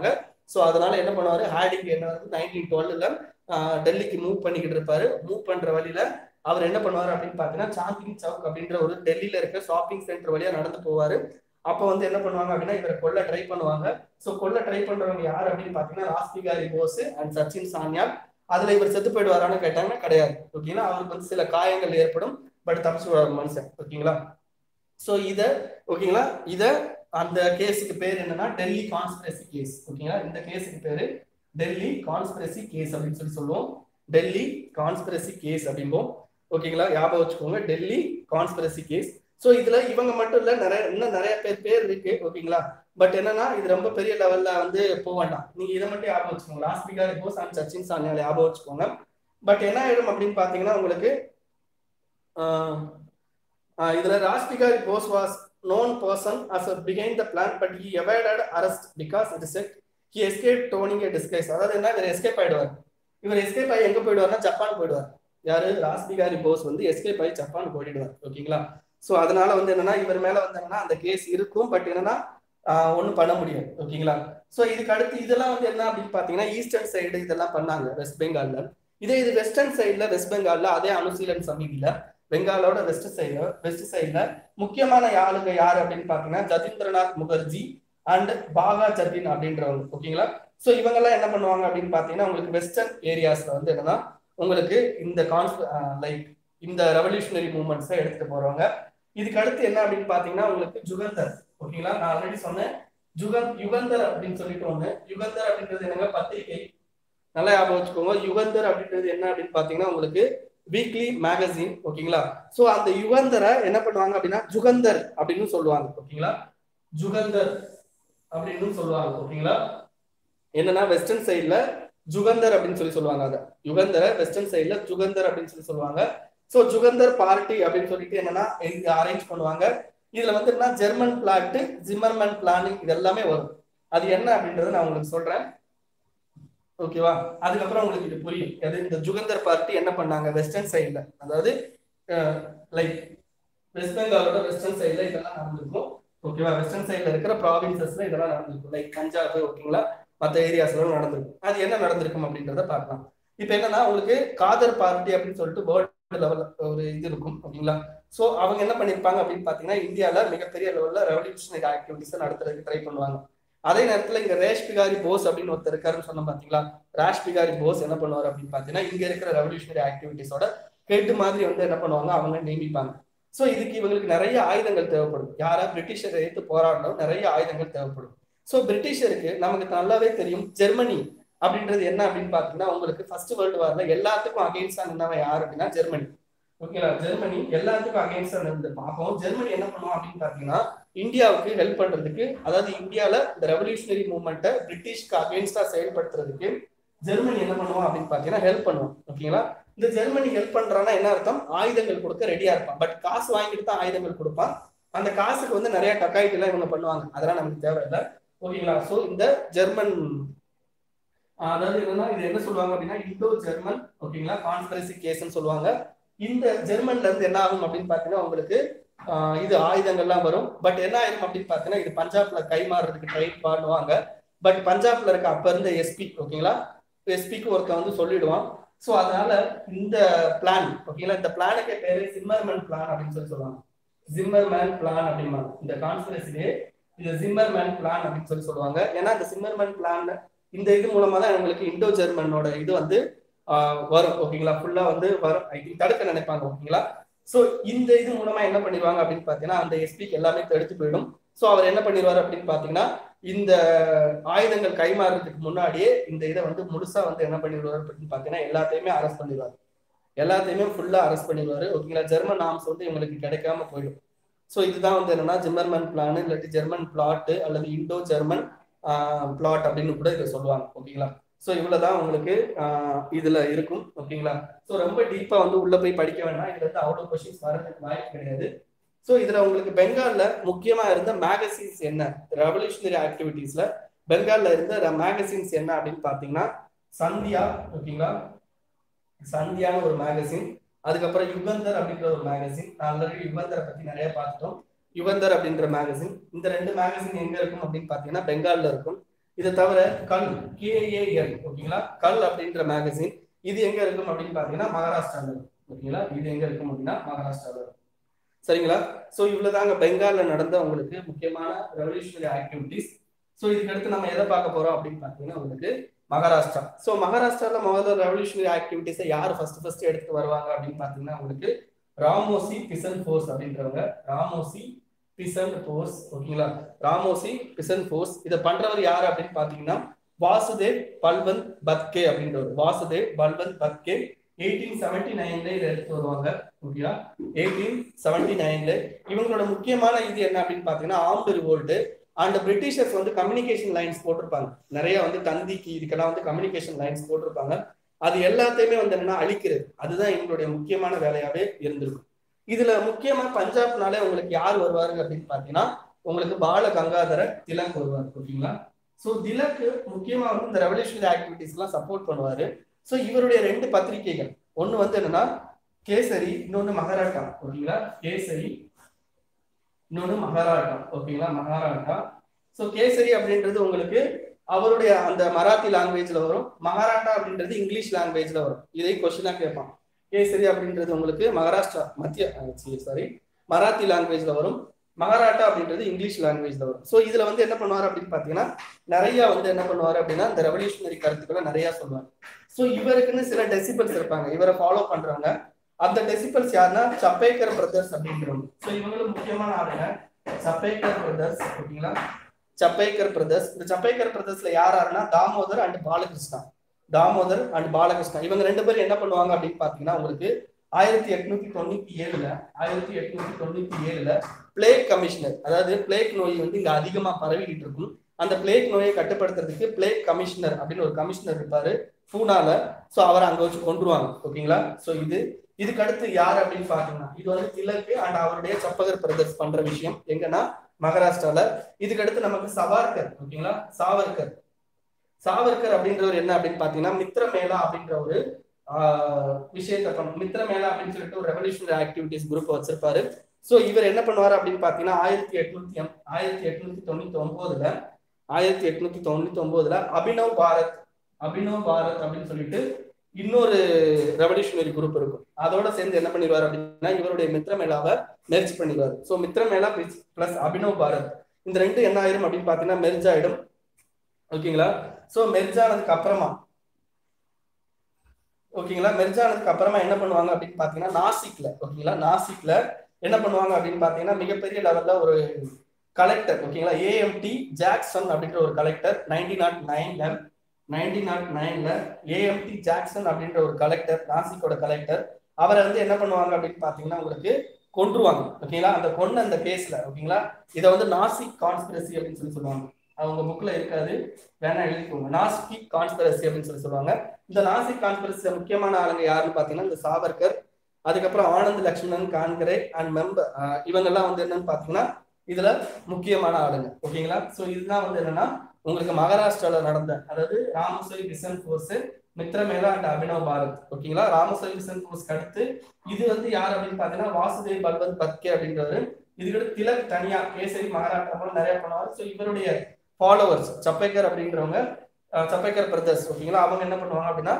ஸோ அதனால என்ன பண்ணுவாரு ஹார்டிங் என்ன வந்து நைன்டீன் டுவெல்ல டெல்லிக்கு மூவ் பண்ணிக்கிட்டு இருப்பாரு மூவ் பண்ற வழியில அவர் என்ன பண்ணுவாரு அப்படின்னு பாத்தீங்கன்னா சாந்திங் சவுக் அப்படின்ற ஒரு டெல்லியில இருக்க ஷாப்பிங் சென்டர் வழியா நடந்து போவாரு அப்ப வந்து என்ன பண்ணுவாங்க அப்படின்னா இவரை கொல்ல ட்ரை பண்ணுவாங்க ஸோ கொல்ல ட்ரை பண்றவங்க யார் அப்படின்னு பாத்தீங்கன்னா ராஸ்பிகாரி போஸ் அண்ட் சச்சின் சானியால் அதுல இவர் செத்து போயிடுவாரான்னு கேட்டாங்கன்னா கிடையாது ஓகேங்களா அவருக்கு வந்து சில காயங்கள் ஏற்படும் பட் தப்பிச்சு விடுவார் மனுஷன் ஓகேங்களா ஸோ இத ஓகேங்களா இத அந்த கேஸுக்கு பேர் என்னன்னா டெல்லி கான்ஸ்பிரசி கேஸ் ஓகேங்களா இந்த கேஸுக்கு பேரு டெல்லி கான்ஸ்பிரசி கேஸ் அப்படின்னு சொல்லி சொல்லுவோம் டெல்லி கான்ஸ்பிரசி கேஸ் அப்படிம்போம் ஓகேங்களா ஞாபகம் வச்சுக்கோங்க டெல்லி கான்ஸ்பிரசி கேஸ் ஸோ இதுல இவங்க மட்டும் இல்ல நிறைய இன்னும் நிறைய பேர் பேர் இருக்கு ஓகேங்களா பட் என்னன்னா இது ரொம்ப பெரிய லெவல்ல வந்து போக வேண்டாம் நீங்க இதை மட்டும் ஞாபகம் வச்சுக்கோங்க லாஸ்ட் பிகாரி போஸ் அண்ட் சச்சின் சானியால் ஞாபகம் வச்சுக்கோங்க பட் என்ன ஆயிடும் அப்படின்னு பாத்தீங்கன்னா உங்களுக்கு இதுல Rashbehari Bose was known person as a behind the plan but he avoided arrest because it is said he escaped toning a disguise அதாவது என்ன இவர் எஸ்கேப் ஆயிடுவார் இவர் எஸ்கேப் ஆகி எங்க போயிடுவார்னா ஜப்பான் போயிடுவார் யாரு ராஜ்பிகாரி போஸ் வந்து எஸ்கேப் ஆகி ஜப்பான் போயிடுவார் ஓகேங்களா சோ அதனால வந்து என்னன்னா இவர் மேல வந்து என்னன்னா அந்த கேஸ் இருக்கும் பட் என்னன்னா ஒன்றும் பண்ண முடியாது ஓகேங்களா ஸோ இதுக்கு அடுத்து இதெல்லாம் வந்து என்ன அப்படின்னு பார்த்தீங்கன்னா ஈஸ்டர்ன் சைடு இதெல்லாம் பண்ணாங்க வெஸ்ட் பெங்கால்ல இதே இது வெஸ்டர்ன் சைடுல வெஸ்ட் பெங்கால்ல அதே அனுசீலன் சமிதியில பெங்காலோட வெஸ்ட் சைடு வெஸ்ட் சைடுல முக்கியமான ஆளுங்க யாரு அப்படின்னு பாத்தீங்கன்னா ஜதீந்திரநாத் முகர்ஜி அண்ட் பாகா ஜதீன் அப்படின்றவங்க ஓகேங்களா சோ இவங்க எல்லாம் என்ன பண்ணுவாங்க அப்படின்னு பாத்தீங்கன்னா உங்களுக்கு வெஸ்டர்ன் ஏரியாஸ்ல வந்து என்னன்னா உங்களுக்கு இந்த கான்ஸ் லைக் இந்த ரெவல்யூஷனரி மூவ்மெண்ட்ஸை எடுத்துட்டு போறவங்க இதுக்கு அடுத்து என்ன அப்படின்னு பாத்தீங்கன்னா உங்களுக்கு ஜுகந்தர் ஓகேங்களா நான் ஆல்ரெடி சொன்னேன் ஜுகன் யுகந்தர் அப்படின்னு சொல்லிட்டு ஒண்ணு யுகந்தர் அப்படின்றது என்னங்க பத்திரிகை நல்லா ஞாபகம் வச்சுக்கோங்க யுகந்தர் அப்படின்றது என்ன அப்படின்னு பாத்தீங்கன்னா உங்களுக்கு வீக்லி மேகசின் ஓகேங்களா சோ அந்த யுகந்தரை என்ன பண்ணுவாங்க அப்படின்னா ஜுகந்தர் அப்படின்னு சொல்லுவாங்க ஓகேங்களா ஜுகந்தர் அப்படின்னு சொல்லுவாங்க ஓகேங்களா என்னன்னா வெஸ்டர்ன் சைட்ல ஜுகந்தர் அப்படின்னு சொல்லி சொல்லுவாங்க அதை யுகந்தரை வெஸ்டர்ன் சைட்ல ஜுகந்தர் அப்படின்னு சொல்லி சொல்லுவாங்க சோ ஜுகந்தர் பார்ட்டி அப்படின்னு சொல்லிட்டு என்னன்னா அரேஞ்ச் பண்ணுவாங்க இதுல வந்து என்ன ஜெர்மன் பிளாட் ஜிம்மர்மன் பிளானிங் இது எல்லாமே வரும் அது என்ன அப்படின்றத நான் உங்களுக்கு சொல்றேன் ஓகேவா அதுக்கப்புறம் உங்களுக்கு இது புரியும் அது இந்த ஜுகந்தர் பார்ட்டி என்ன பண்ணாங்க வெஸ்டர்ன் சைட்ல அதாவது லைக் வெஸ்ட் பெங்காலோட வெஸ்டர்ன் சைட்ல இதெல்லாம் நடந்திருக்கும் ஓகேவா வெஸ்டர்ன் சைட்ல இருக்கிற ப்ராவின்சஸ்ல இதெல்லாம் நடந்திருக்கும் லைக் பஞ்சாப் ஓகேங்களா மற்ற ஏரியாஸ்ல நடந்திருக்கும் அது என்ன நடந்திருக்கும் அப்படின்றத பார்க்கலாம் இப்போ என்னன்னா உங்களுக்கு காதர் பார்ட்டி அப்படின்னு சொல்லிட்டு வேர்ல்டு லெவல்ல ஒரு இது இருக்கும் ஓகேங்களா சோ அவங்க என்ன பண்ணிருப்பாங்க அப்படின்னு பாத்தீங்கன்னா இந்தியால மிகப்பெரிய லெவல்ல ரெவல்யூஷனரி ஆக்டிவிட்டிஸ் நடத்துறதுக்கு ட்ரை பண்ணுவாங்க அதே நேரத்துல இங்க ரேஷ் பிகாரி போஸ் அப்படின்னு ஒருத்தர் இருக்காருன்னு சொன்ன பாத்தீங்களா ராஷ் பிகாரி போஸ் என்ன பண்ணுவார் அப்படின்னு பாத்தீங்கன்னா இங்க இருக்கிற ரெவல்யூஷனரி ஆக்டிவிட்டிஸோட ஹெட் மாதிரி வந்து என்ன பண்ணுவாங்க அவங்க நியமிப்பாங்க சோ இதுக்கு இவங்களுக்கு நிறைய ஆயுதங்கள் தேவைப்படும் யாரா பிரிட்டிஷரை எடுத்து போராடணும் நிறைய ஆயுதங்கள் தேவைப்படும் சோ பிரிட்டிஷருக்கு நமக்கு நல்லாவே தெரியும் ஜெர்மனி அப்படின்றது என்ன அப்படின்னு பாத்தீங்கன்னா உங்களுக்கு ஃபர்ஸ்ட் வேர்ல்டு வார்ல எல்லாத்துக்கும் அகெயின்ஸ்டா நின்றவன் யார் அப்படின்னா ஜெர்மனி ஓகேங்களா ஜெர்மனி எல்லாத்துக்கும் அகெயின்ஸ்டா நின்று பார்ப்போம் ஜெர்மனி என்ன பண்ணுவோம் அப்படின்னு பாத்தீங்கன்னா இந்தியாவுக்கு ஹெல்ப் பண்றதுக்கு அதாவது இந்தியால இந்த ரெவல்யூஷனரி மூவ்மெண்ட்டை பிரிட்டிஷ்க்கு அகேன்ஸ்டா செயல்படுத்துறதுக்கு ஜெர்மனி என்ன பண்ணுவோம் அப்படின்னு பாத்தீங்கன்னா ஹெல்ப் பண்ணுவோம் ஓகேங்களா இந்த ஜெர்மனி ஹெல்ப் பண்றான்னா என்ன அர்த்தம் ஆயுதங்கள் கொடுக்க ரெடியா இருப்பான் பட் காசு வாங்கிட்டு தான் ஆயுதங்கள் கொடுப்பான் அந்த காசுக்கு வந்து நிறைய டக்காயிட்டு எல்லாம் இவங்க பண்ணுவாங்க அதெல்லாம் நமக்கு தேவையில்லை ஓகேங்களா சோ இந்த ஜெர்மன் அதாவது என்னன்னா இது என்ன சொல்லுவாங்க அப்படின்னா இண்டோ ஜெர்மன் ஓகேங்களா கான்ஸ்பரசி கேஸ்ன்னு சொல்லுவாங்க இந்த ஜெர்மன்ல இருந்து என்ன ஆகும் அப்படின்னு பாத்தீங்கன்னா உங்களுக்கு இது ஆயுதங்கள்லாம் வரும் பட் என்ன ஆயிரும் அப்படின்னு பாத்தீங்கன்னா இது பஞ்சாப்ல கை மாறுறதுக்கு ட்ரை பண்ணுவாங்க பட் பஞ்சாப்ல இருக்க அப்ப இருந்த எஸ்பி ஓகேங்களா எஸ்பிக்கு ஒருத்தன் வந்து சொல்லிடுவான் ஸோ அதனால இந்த பிளான் ஓகேங்களா இந்த பிளானுக்கு பேரு சிம்மர்மேன் பிளான் அப்படின்னு சொல்லி சொல்லுவாங்க ஜிம்மர்மேன் பிளான் அப்படிம்பாங்க இந்த கான்ஸ்பிரசிலே இது ஜிம்மர்மேன் பிளான் அப்படின்னு சொல்லி சொல்லுவாங்க ஏன்னா இந்த சிம்மர்மேன் பிளான் இந்த இது மூலமா தான் உங்களுக்கு இண்டோ ஜெர்மனோட இது வந்து வரும் ஓகேங்களா ஃபுல்லா வந்து வரும் ஐ திங்க் தடுக்க நினைப்பாங்க ஓகேங்களா சோ இந்த இது மூலமா என்ன பண்ணிடுவாங்க அப்படின்னு பாத்தீங்கன்னா அந்த எஸ்பிக்கு எல்லாமே தடுத்து போயிடும் சோ அவர் என்ன பண்ணிடுவாரு அப்படின்னு பாத்தீங்கன்னா இந்த ஆயுதங்கள் கைமாறுறதுக்கு முன்னாடியே இந்த இதை வந்து முழுசா வந்து என்ன பண்ணிடுவாரு அப்படின்னு பாத்தீங்கன்னா எல்லாத்தையுமே அரெஸ்ட் பண்ணிடுவாரு எல்லாத்தையுமே ஃபுல்லா அரெஸ்ட் பண்ணிடுவாரு ஓகேங்களா ஜெர்மன் ஆர்ம்ஸ் வந்து இவங்களுக்கு கிடைக்காம போயிடும் ஸோ இதுதான் வந்து என்னன்னா ஜிம்மர்மன் பிளான் இல்லாட்டி ஜெர்மன் பிளாட் அல்லது இண்டோ ஜெர்மன் பிளாட் அப்படின்னு கூட இதை சொல்லுவாங்க ஓகேங்களா ஸோ இவ்வளவுதான் உங்களுக்கு இதுல இருக்கும் ஓகேங்களா ஸோ ரொம்ப டீப்பா வந்து உள்ள போய் படிக்க வேண்டாம் இதுல இருந்து அவ்வளவு கொஸ்டின்ஸ் வரதுக்கு வாய்ப்பு கிடையாது ஸோ இதுல உங்களுக்கு பெங்கால்ல முக்கியமா இருந்த மேகசின்ஸ் என்ன ரெவல்யூஷனரி ஆக்டிவிட்டீஸ்ல பெங்கால்ல இருந்த மேகசின்ஸ் என்ன அப்படின்னு பாத்தீங்கன்னா சந்தியா ஓகேங்களா சந்தியான்னு ஒரு மேகசின் அதுக்கப்புறம் யுகந்தர் அப்படின்ற ஒரு மேகசின் ஆல்ரெடி யுகந்தரை பத்தி நிறைய பார்த்துட்டோம் யுகந்தர் அப்படின்ற மேகசின் இந்த ரெண்டு மேகசின் எங்க இருக்கும் அப்படின்னு பாத்தீங்கன்னா பெங்கால்ல இருக்கும் இதை தவிர கல் கேஏஎல் ஓகேங்களா கல் அப்படின்ற மேகசின் இது எங்க இருக்கும் அப்படின்னு பாத்தீங்கன்னா மகாராஷ்டிரால இருக்கும் ஓகேங்களா இது எங்க இருக்கும் அப்படின்னா மகாராஷ்டிரால இருக்கும் சரிங்களா சோ இவ்வளவுதாங்க பெங்கால்ல நடந்த உங்களுக்கு முக்கியமான ரெவல்யூஷனரி ஆக்டிவிட்டிஸ் ஸோ இதுக்கு அடுத்து நம்ம எதை பார்க்க போறோம் அப்படின்னு பார்த்தீங்கன்னா உங்களுக்கு மகாராஷ்டிரா ஸோ மகாராஷ்டிரால முதல்ல ரெவல்யூஷனரி ஆக்டிவிட்டிஸை யார் ஃபர்ஸ்ட் ஃபர்ஸ்ட் எடுத்து வருவாங்க அப்படின்னு பார்த்தீங்கன்னா உங்களுக்கு ராமோசி பிசன் ஃபோர்ஸ் அப்படின்றவங்க ராமோசி பிசன் ஃபோர்ஸ் ஓகேங்களா ராமோசி பிசன் ஃபோர்ஸ் இதை பண்றவர் யார் அப்படின்னு பார்த்தீங்கன்னா வாசுதேவ் பல்வந்த் பத்கே அப்படின்றவர் வாசுதேவ் பல்வந்த் பத்கே எயிட்டீன் செவன்டி நைன்ல இதை எடுத்து வருவாங்க ஓகேங்களா எயிட்டீன் செவன்டி நைன்ல இவங்களோட முக்கியமான இது என்ன அப்படின்னு பார்த்தீங்கன்னா ஆம்டு ரிவோல்ட் அண்ட் பிரிட்டிஷர்ஸ் வந்து கம்யூனிகேஷன் லைன்ஸ் போட்டிருப்பாங்க நிறைய வந்து தந்திக்கு இதுக்கெல்லாம் வந்து கம்யூனிகேஷன் லைன்ஸ் போட்டிருப்பாங்க அது எல்லாத்தையுமே வந்து என்னன்னா அழிக்கிறது அதுதான் எங்களுடைய முக்கியமான வேலையாவே இருந்திருக்கும் இதுல முக்கியமா பஞ்சாப்னாலே உங்களுக்கு யார் வருவாரு அப்படின்னு பாத்தீங்கன்னா உங்களுக்கு பால கங்காதர திலக் வருவார் ஓகேங்களா சோ திலக் முக்கியமா வந்து இந்த ரெவல்யூஷனரி ஆக்டிவிட்டிஸ் எல்லாம் சப்போர்ட் பண்ணுவாரு சோ இவருடைய ரெண்டு பத்திரிகைகள் ஒண்ணு வந்து என்னன்னா கேசரி இன்னொன்னு மகாராட்டா ஓகேங்களா கேசரி இன்னொன்னு மகாராட்டா ஓகேங்களா மகாராட்டா ஸோ கேசரி அப்படின்றது உங்களுக்கு அவருடைய அந்த மராத்தி லாங்குவேஜ்ல வரும் மகாராட்டா அப்படின்றது இங்கிலீஷ் லாங்குவேஜ்ல வரும் இதை கொஸ்டினா கேட்பான் கேசரி அப்படின்றது உங்களுக்கு மகாராஷ்டிரா மத்திய சாரி மராத்தி லாங்குவேஜ்ல வரும் மகாராட்டா அப்படின்றது இங்கிலீஷ் லாங்குவேஜ்ல வரும் ஸோ இதுல வந்து என்ன பண்ணுவார் அப்படின்னு பாத்தீங்கன்னா நிறைய வந்து என்ன பண்ணுவார் அப்படின்னா இந்த ரெவல்யூஷனரி கருத்துக்களை நிறைய சொல்லுவார் ஸோ இவருக்குன்னு சில டெசிபிள்ஸ் இருப்பாங்க இவரை ஃபாலோ பண்றவங்க அந்த டெசிபிள்ஸ் யாருன்னா சப்பேக்கர் பிரதர்ஸ் அப்படின்றவங்க ஸோ இவங்களும் முக்கியமான ஆளுங்க சப்பேக்கர் பிரதர்ஸ் ஓகேங்களா சப்பேக்கர் பிரதர்ஸ் இந்த சப்பேக்கர் பிரதர்ஸ்ல யார் யாருன்னா தாமோதர் அண்ட் பாலகிருஷ்ணா தாமோதர் அண்ட் பாலகிருஷ்ணா இவங்க ரெண்டு பேரும் என்ன பண்ணுவாங்க அப்படின்னு பாத்தீங்கன்னா உங்களுக்கு ஆயிரத்தி எட்நூத்தி தொண்ணூத்தி ஏழுல ஆயிரத்தி எட்நூத்தி தொண்ணூத்தி ஏழுல பிளேக் கமிஷனர் அதாவது பிளேக் நோய் வந்து இங்க அதிகமா பரவிக்கிட்டு இருக்கும் அந்த பிளேக் நோயை கட்டுப்படுத்துறதுக்கு பிளேக் கமிஷனர் அப்படின்னு ஒரு கமிஷனர் இருப்பாரு பூனால சோ அவரை அங்க வச்சு கொண்டுருவாங்க ஓகேங்களா சோ இது இதுக்கு அடுத்து யார் அப்படின்னு பாத்தீங்கன்னா இது வந்து திலக்கு அண்ட் அவருடைய சப்பகர் பிரதர்ஸ் பண்ற விஷயம் எங்கன்னா மகாராஷ்டிரால இதுக்கு அடுத்து நமக்கு சவார்கர் ஓகேங்களா சாவர்கர் சாவர்கர் அப்படின்றவர் என்ன அப்படின்னு பாத்தீங்கன்னா மித்ரமேளா அப்படின்ற ஒரு விஷயத்த மித்ரமேளா அப்படின்னு சொல்லிட்டு ஒரு ரெவல்யூஷனரி ஆக்டிவிட்டிஸ் குரூப் வச்சிருப்பாரு சோ இவர் என்ன பண்ணுவாரு அப்படின்னு பாத்தீங்கன்னா ஆயிரத்தி எட்நூத்தி ஆயிரத்தி எட்நூத்தி தொண்ணூத்தி ஒன்பதுல ஆயிரத்தி எட்நூத்தி தொண்ணூத்தி ஒன்பதுல அபினவ் பாரத் அபினவ் பாரத் அப்படின்னு சொல்லிட்டு இன்னொரு ரெவல்யூஷனரி குரூப் இருக்கும் அதோட சேர்ந்து என்ன பண்ணிடுவார் அப்படின்னா இவருடைய மித்ரமேளாவை மெர்ஜ் பண்ணிடுவார் ஸோ மித்ரமேளா பிளஸ் அபினவ் பாரத் இந்த ரெண்டு என்ன ஆயிரும் அப்படின்னு பாத்தீங்கன்னா மெர்ஜ் ஆயிடும் ஓகேங்களா ஸோ மெர்ஜ் ஆனதுக்கு அப்புறமா ஓகேங்களா மெர்ஜ் ஆனதுக்கு அப்புறமா என்ன பண்ணுவாங்க அப்படின்னு பாத்தீங்கன்னா நாசிக்ல ஓகேங்களா நாசிக்ல என்ன பண்ணுவாங்க அப்படின்னு பாத்தீங்கன்னா மிகப்பெரிய லெவல்ல ஒரு கலெக்டர் ஓகேங்களா ஏஎம்டி ஜாக்சன் அப்படின்ற ஒரு கலெக்டர் நைன்டீன் நாட் நைன்ல நைன்டீன் நாட் நைன்ல ஏஎம்டி ஜாக்சன் அப்படின்ற ஒரு கலெக்டர் நாசிக்கோட கலெக்டர் அவரை வந்து என்ன பண்ணுவாங்க அப்படின்னு பாத்தீங்கன்னா உங்களுக்கு கொன்றுவாங்க ஓகேங்களா அந்த கொன்ன அந்த கேஸ்ல ஓகேங்களா இதை வந்து நாசிக் கான்ஸ்பிரசி அப்படின்னு சொல்லி சொல்லுவாங்க அவங்க புக்ல இருக்காது வேணா எழுதிக்கோங்க நாசிக் கான்ஸ்பிரசி அப்படின்னு சொல்லி சொல்லுவாங்க இந்த நாசிக் கான்ஸ்பிரசி முக்கியமான ஆளுங்க யாருன்னு பாத்தீங்கன்னா இந்த சாவர்கர் அதுக்கப்புறம் ஆனந்த் லக்ஷ்மணன் கான்கரே அண்ட் மெம்பர் இவங்கெல்லாம் வந்து என்னன்னு பாத்தீங்கன்னா இதுல முக்கியமான ஆளுங்க ஓகேங்களா சோ இதுதான் வந்து என்னன்னா உங்களுக்கு மகாராஷ்டிரால நடந்த அதாவது ராமசோய் விசன் ஃபோர்ஸ் மித்ரமேலா அண்ட் அபினவ் பாரத் ஓகேங்களா ராமசோய் விசன் ஃபோர்ஸ்க்கு அடுத்து இது வந்து யார் அப்படின்னு பாத்தீங்கன்னா வாசுதேவ் பல்வந்த் பத்கே அப்படின்றவர் இதுக்கு திலக் தனியா கேசரி மகாராஷ்டிரா நிறைய பண்ணுவார் ஸோ இவருடைய ஃபாலோவர்ஸ் சப்பேக்கர் அப்படின்றவங்க சப்பேக்கர் பிரதர்ஸ் ஓகேங்களா அவங்க என்ன பண்ணுவாங்க அப்படின்னா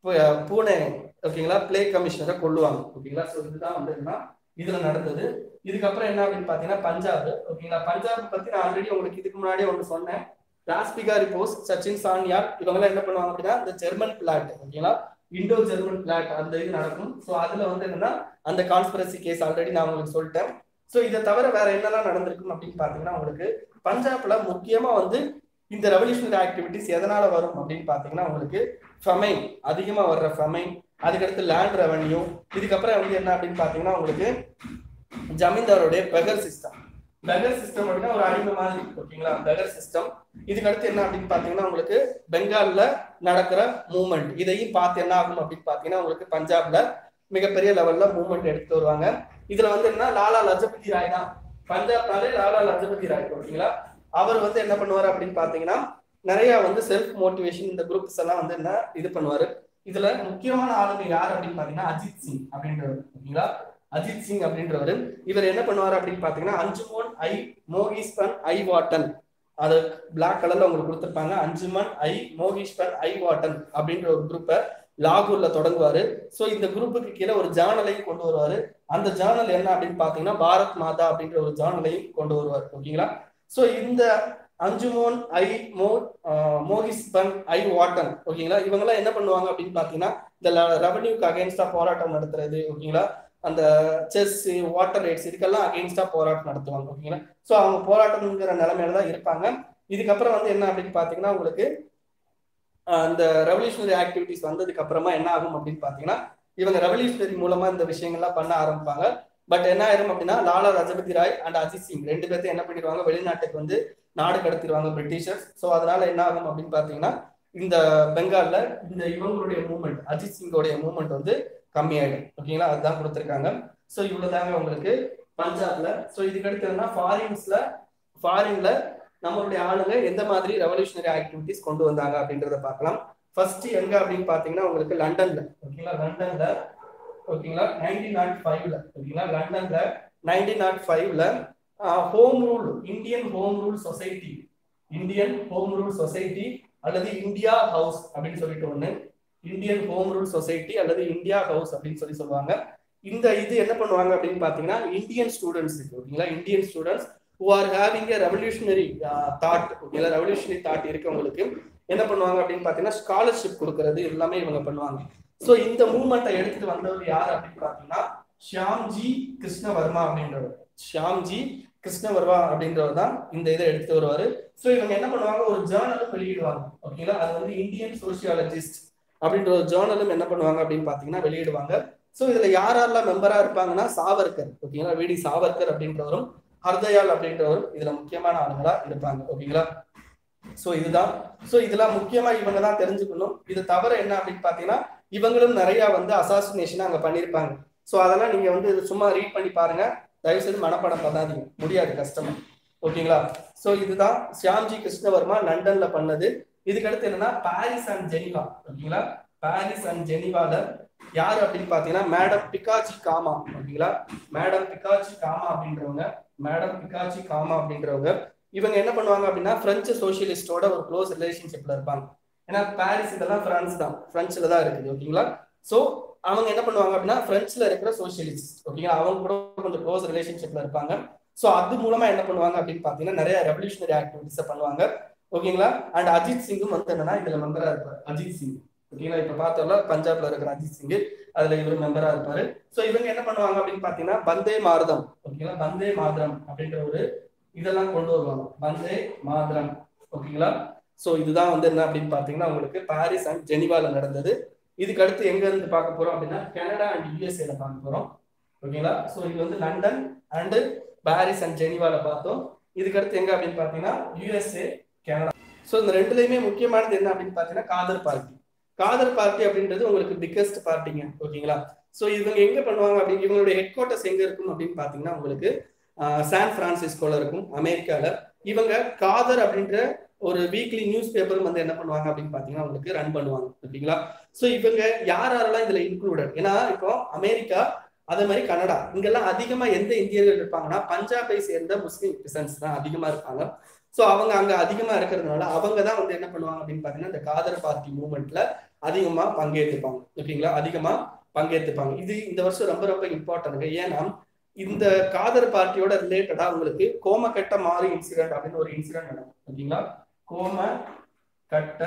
பூனே ஓகேங்களா பிளே கமிஷனரை கொள்ளுவாங்க ஓகேங்களா ஸோ இதுதான் வந்து என்ன இதுல நடந்தது இதுக்கப்புறம் என்ன அப்படின்னு பாத்தீங்கன்னா பஞ்சாப் ஓகேங்களா பஞ்சாப் பத்தி நான் ஆல்ரெடி உங்களுக்கு இதுக்கு முன்னாடியே ஒன்று சொன்னேன் ராஸ்பிகாரி போஸ் சச்சின் சானியார் இவங்க எல்லாம் என்ன பண்ணுவாங்க அப்படின்னா இந்த ஜெர்மன் பிளாட் ஓகேங்களா இண்டோ ஜெர்மன் பிளாட் அந்த இது நடக்கும் ஸோ அதுல வந்து என்னன்னா அந்த கான்ஸ்பிரசி கேஸ் ஆல்ரெடி நான் உங்களுக்கு சொல்லிட்டேன் ஸோ இதை தவிர வேற என்னெல்லாம் நடந்திருக்கும் அப்படின்னு பாத்தீங்கன்னா உங்களுக்கு பஞ்சாப்ல முக்கியமா வந்து இந்த ரெவல்யூஷனரி ஆக்டிவிட்டிஸ் எதனால வரும் அப்படின்னு பாத்தீங்கன்னா உங்களுக்கு ஃபமைன் அதிகமா வர்ற ஃபமைன் அதுக்கடுத்து லேண்ட் ரெவன்யூ இதுக்கப்புறம் வந்து என்ன அப்படின்னு பாத்தீங்கன்னா உங்களுக்கு ஜமீன்தாரோடைய பெகர் சிஸ்டம் பெகர் சிஸ்டம் அப்படின்னா ஒரு அடிமை மாதிரி ஓகேங்களா பெகர் சிஸ்டம் இதுக்கு அடுத்து என்ன அப்படின்னு பாத்தீங்கன்னா உங்களுக்கு பெங்கால்ல நடக்கிற மூவ்மெண்ட் இதையும் பார்த்து என்ன ஆகும் அப்படின்னு பாத்தீங்கன்னா உங்களுக்கு பஞ்சாப்ல மிகப்பெரிய லெவல்ல மூவ்மெண்ட் எடுத்து வருவாங்க இதுல வந்து என்ன லாலா லஜபதி ராய் தான் பஞ்சாப்னாலே லாலா லஜபதி ராய் ஓகேங்களா அவர் வந்து என்ன பண்ணுவார் அப்படின்னு பாத்தீங்கன்னா நிறைய வந்து செல்ஃப் மோட்டிவேஷன் இந்த குரூப்ஸ் எல்லாம் வந்து என்ன இது பண்ணுவாரு இதுல முக்கியமான ஆளுங்க யார் அப்படின்னு பாத்தீங்கன்னா அஜித் சிங் அப்படின்றவர் ஓகேங்களா அஜித் சிங் அப்படின்றவர் இவர் என்ன பண்ணுவார் அப்படின்னு பாத்தீங்கன்னா அஞ்சுமோன் ஐ மோகிஸ்தான் ஐ வாட்டன் அது பிளாக் கலர்ல உங்களுக்கு கொடுத்துருப்பாங்க அஞ்சுமன் ஐ மோகிஷ்பன் ஐ வாட்டன் அப்படின்ற ஒரு குரூப்பை லாகூர்ல தொடங்குவாரு ஸோ இந்த குரூப்புக்கு கீழே ஒரு ஜேர்னலையும் கொண்டு வருவாரு அந்த ஜேர்னல் என்ன அப்படின்னு பாத்தீங்கன்னா பாரத் மாதா அப்படின்ற ஒரு ஜேர்னலையும் கொண்டு வருவார் ஓகேங்களா ஸோ இந்த அஞ்சுமோன் ஐ மோ மோகிஸ்பன் ஐ வாட்டன் ஓகேங்களா இவங்கெல்லாம் என்ன பண்ணுவாங்க அப்படின்னு பாத்தீங்கன்னா இந்த ரெவன்யூக்கு அகேன்ஸ்டா போராட்டம் நடத்துறது ஓகேங்களா அந்த செஸ் வாட்டர் ரைட்ஸ் இதுக்கெல்லாம் அகேன்ஸ்டா போராட்டம் நடத்துவாங்க ஓகேங்களா ஸோ அவங்க போராட்டம்ங்கிற நிலைமையில தான் இருப்பாங்க இதுக்கப்புறம் வந்து என்ன அப்படின்னு பாத்தீங்கன்னா உங்களுக்கு அந்த ரெவல்யூஷனரி ஆக்டிவிட்டிஸ் வந்ததுக்கு அப்புறமா என்ன ஆகும் அப்படின்னு பாத்தீங்கன்னா இவங்க ரெவல்யூஷனரி மூலமா இந்த விஷயங்கள்லாம் பண்ண ஆரம்பிப்பாங்க பட் என்ன ஆயிரும் அப்படின்னா லாலா ரஜபதி ராய் அண்ட் அஜித் சிங் ரெண்டு பேர்த்தையும் என்ன பண்ணிடுவாங்க வெளிநாட்டுக்கு வந்து நாடு கடத்திடுவாங்க பிரிட்டிஷர்ஸ் ஸோ அதனால என்ன ஆகும் அப்படின்னு பாத்தீங்கன்னா இந்த பெங்கால்ல இந்த இவங்களுடைய மூவ்மெண்ட் அஜித் சிங்கோடைய மூவ்மெண்ட் வந்து கம்மியாயிடும் ஓகேங்களா அதுதான் கொடுத்துருக்காங்க ஸோ இவ்வளவுதாங்க உங்களுக்கு பஞ்சாப்ல ஸோ இதுக்கு அடுத்ததுன்னா ஃபாரின்ஸ்ல ஃபாரின்ல நம்மளுடைய ஆளுங்க எந்த மாதிரி ரெவல்யூஷனரி ஆக்டிவிட்டிஸ் கொண்டு வந்தாங்க அப்படின்றத பார்க்கலாம் ஃபர்ஸ்ட் எங்க அப்படின்னு பாத்தீங்கன்னா உங்களுக்கு லண்டன்ல ஓகேங்களா லண்டன்ல ஓகேங்களா நைன்டீன் நாட் ஃபைவ்ல ஓகேங்களா லண்டன்ல நைன்டீன் நாட் ஃபைவ்ல home rule Indian home rule society Indian home rule society அல்லது இந்தியா ஹவுஸ் அப்படின்னு சொல்லிட்டு ஒண்ணு இந்தியன் ஹோம் ரூல் சொசைட்டி அல்லது இந்தியா ஹவுஸ் அப்படின்னு சொல்லி சொல்லுவாங்க இந்த இது என்ன பண்ணுவாங்க அப்படின்னு பாத்தீங்கன்னா இந்தியன் ஸ்டூடெண்ட்ஸ் ஓகேங்களா Indian students who are having a revolutionary thought ஓகேங்களா ரெவல்யூஷனரி தாட் இருக்கவங்களுக்கு என்ன பண்ணுவாங்க அப்படின்னு பாத்தீங்கன்னா ஸ்காலர்ஷிப் கொடுக்கறது எல்லாமே இவங்க பண்ணுவாங்க ஸோ இந்த மூவ்மெண்ட்டை எடுத்துட்டு வந்தவர் யார் அப்படின்னு பாத்தீங்கன்னா ஷியாம்ஜி கிருஷ்ணவர்மா அப்படின்றவர் ஷியாம்ஜி கிருஷ்ணவர்மா அப்படின்றவர் தான் இந்த இதை எடுத்து வருவாரு ஸோ இவங்க என்ன பண்ணுவாங்க ஒரு ஜேர்னலும் வெளியிடுவாங்க ஓகேங்களா அது வந்து இந்தியன் சோசியாலஜிஸ்ட் அப்படின்ற ஒரு ஜேர்னலும் என்ன பண்ணுவாங்க அப்படின்னு பாத்தீங்கன்னா வெளியிடுவாங்க ஸோ இதுல யாரெல்லாம் மெம்பரா இருப்பாங்கன்னா சாவர்கர் ஓகேங்களா விடி சாவர்கர் அப்படின்றவரும் ஹர்தயால் அப்படின்றவரும் இதுல முக்கியமான ஆளுங்களா இருப்பாங்க ஓகேங்களா சோ இதுதான் சோ இதெல்லாம் முக்கியமா இவங்க தான் தெரிஞ்சுக்கணும் இது தவிர என்ன அப்படின்னு பாத்தீங்கன்னா இவங்களும் நிறைய வந்து அசாசினேஷன் அங்க பண்ணிருப்பாங்க சோ அதெல்லாம் நீங்க வந்து சும்மா ரீட் பண்ணி பாருங்க தயவு செய்து மனப்படம் பண்ணாதீங்க முடியாது கஷ்டமா ஓகேங்களா சோ இதுதான் ஷியாம்ஜி கிருஷ்ணவர்மா லண்டன்ல பண்ணது இதுக்கு அடுத்து என்னன்னா பாரிஸ் அண்ட் ஜெனிவா ஓகேங்களா பாரிஸ் அண்ட் ஜெனிவால யாரு அப்படின்னு பாத்தீங்கன்னா மேடம் பிகாச்சி காமா ஓகேங்களா மேடம் பிகாச்சி காமா அப்படின்றவங்க மேடம் பிகாச்சி காமா அப்படின்றவங்க இவங்க என்ன பண்ணுவாங்க அப்படின்னா பிரெஞ்சு சோசியலிஸ்டோட ஒரு க்ளோஸ் ரிலேஷன்ஷிப்ல இருப்பாங்க ஏன்னா பாரிஸ் இதெல்லாம் பிரான்ஸ் தான் பிரெஞ்சுல தான் இருக்குது ஓகேங்களா சோ அவங்க என்ன பண்ணுவாங்க அப்படின்னா பிரெஞ்சுல இருக்கிற சோசியலிஸ்ட் ஓகேங்களா அவங்க கூட கொஞ்சம் க்ளோஸ் ரிலேஷன்ஷிப்ல இருப்பாங்க சோ அது மூலமா என்ன பண்ணுவாங்க அப்படின்னு பாத்தீங்கன்னா நிறைய ரெவல்யூஷனரி ஆக்டிவிட்டிஸ் பண்ணுவாங்க ஓகேங்களா அண்ட் அஜித் சிங்கும் வந்து என்னன்னா இதுல மெம்பரா இருப்பார் அஜித் சிங் ஓகேங்களா இப்ப பார்த்தோம்ல பஞ்சாப்ல இருக்கிற அஜித் சிங் அதுல இவர் மெம்பரா இருப்பாரு சோ இவங்க என்ன பண்ணுவாங்க அப்படின்னு பாத்தீங்கன்னா பந்தே மாரதம் ஓகேங்களா பந்தே மாதரம் அப்படின்ற ஒரு இதெல்லாம் கொண்டு வருவாங்க பந்தே மாதரம் ஓகேங்களா சோ இதுதான் வந்து என்ன அப்படின்னு பாத்தீங்கன்னா உங்களுக்கு பாரிஸ் அண்ட் ஜெனிவால நடந்தது இதுக்கு அடுத்து எங்க இருந்து பார்க்க போறோம் அப்படின்னா கனடா அண்ட் யூஎஸ்ஏல பார்க்க போறோம் ஓகேங்களா சோ இது வந்து லண்டன் அண்ட் பாரிஸ் அண்ட் ஜெனிவால பார்த்தோம் இதுக்கு அடுத்து எங்க அப்படின்னு பாத்தீங்கன்னா யூஎஸ்ஏ கனடா சோ இந்த ரெண்டுலயுமே முக்கியமானது என்ன அப்படின்னு பாத்தீங்கன்னா காதர் பார்ட்டி காதர் பார்ட்டி அப்படின்றது உங்களுக்கு பிக்கஸ்ட் பார்ட்டிங்க ஓகேங்களா சோ இவங்க எங்க பண்ணுவாங்க அப்படின்னு இவங்களுடைய ஹெட் குவார்ட்டர்ஸ் எங்க இருக்கும் அப்படின்னு பாத்தீங்கன்னா உங்களுக்கு சான் பிரான்சிஸ்கோல இருக்கும் அமெரிக்கால இவங்க காதர் அப்படின்ற ஒரு வீக்லி நியூஸ் பேப்பரும் வந்து என்ன பண்ணுவாங்க அப்படின்னு பாத்தீங்கன்னா உங்களுக்கு ரன் பண்ணுவாங்க ஓகேங்களா சோ இவங்க யார் யாரெல்லாம் இதுல இன்க்ளூடட் ஏன்னா இப்போ அமெரிக்கா அதே மாதிரி கனடா இங்கெல்லாம் அதிகமா எந்த இந்தியர்கள் இருப்பாங்கன்னா பஞ்சாபை சேர்ந்த முஸ்லீம் பிசன்ஸ் தான் அதிகமா இருப்பாங்க சோ அவங்க அங்க அதிகமா இருக்கிறதுனால அவங்க தான் வந்து என்ன பண்ணுவாங்க அப்படின்னு பாத்தீங்கன்னா இந்த காதர் பார்ட்டி மூவ்மெண்ட்ல அதிகமா பங்கேற்றுப்பாங்க ஓகேங்களா அதிகமா பங்கேற்றுப்பாங்க இது இந்த வருஷம் ரொம்ப ரொம்ப இம்பார்ட்டன்ட் ஏன்னா இந்த காதர் பார்ட்டியோட ரிலேட்டடா உங்களுக்கு கோம கட்ட மாறு இன்சிடென்ட் அப்படின்னு ஒரு இன்சிடென்ட் நடக்கும் ஓகேங்களா கோம கட்ட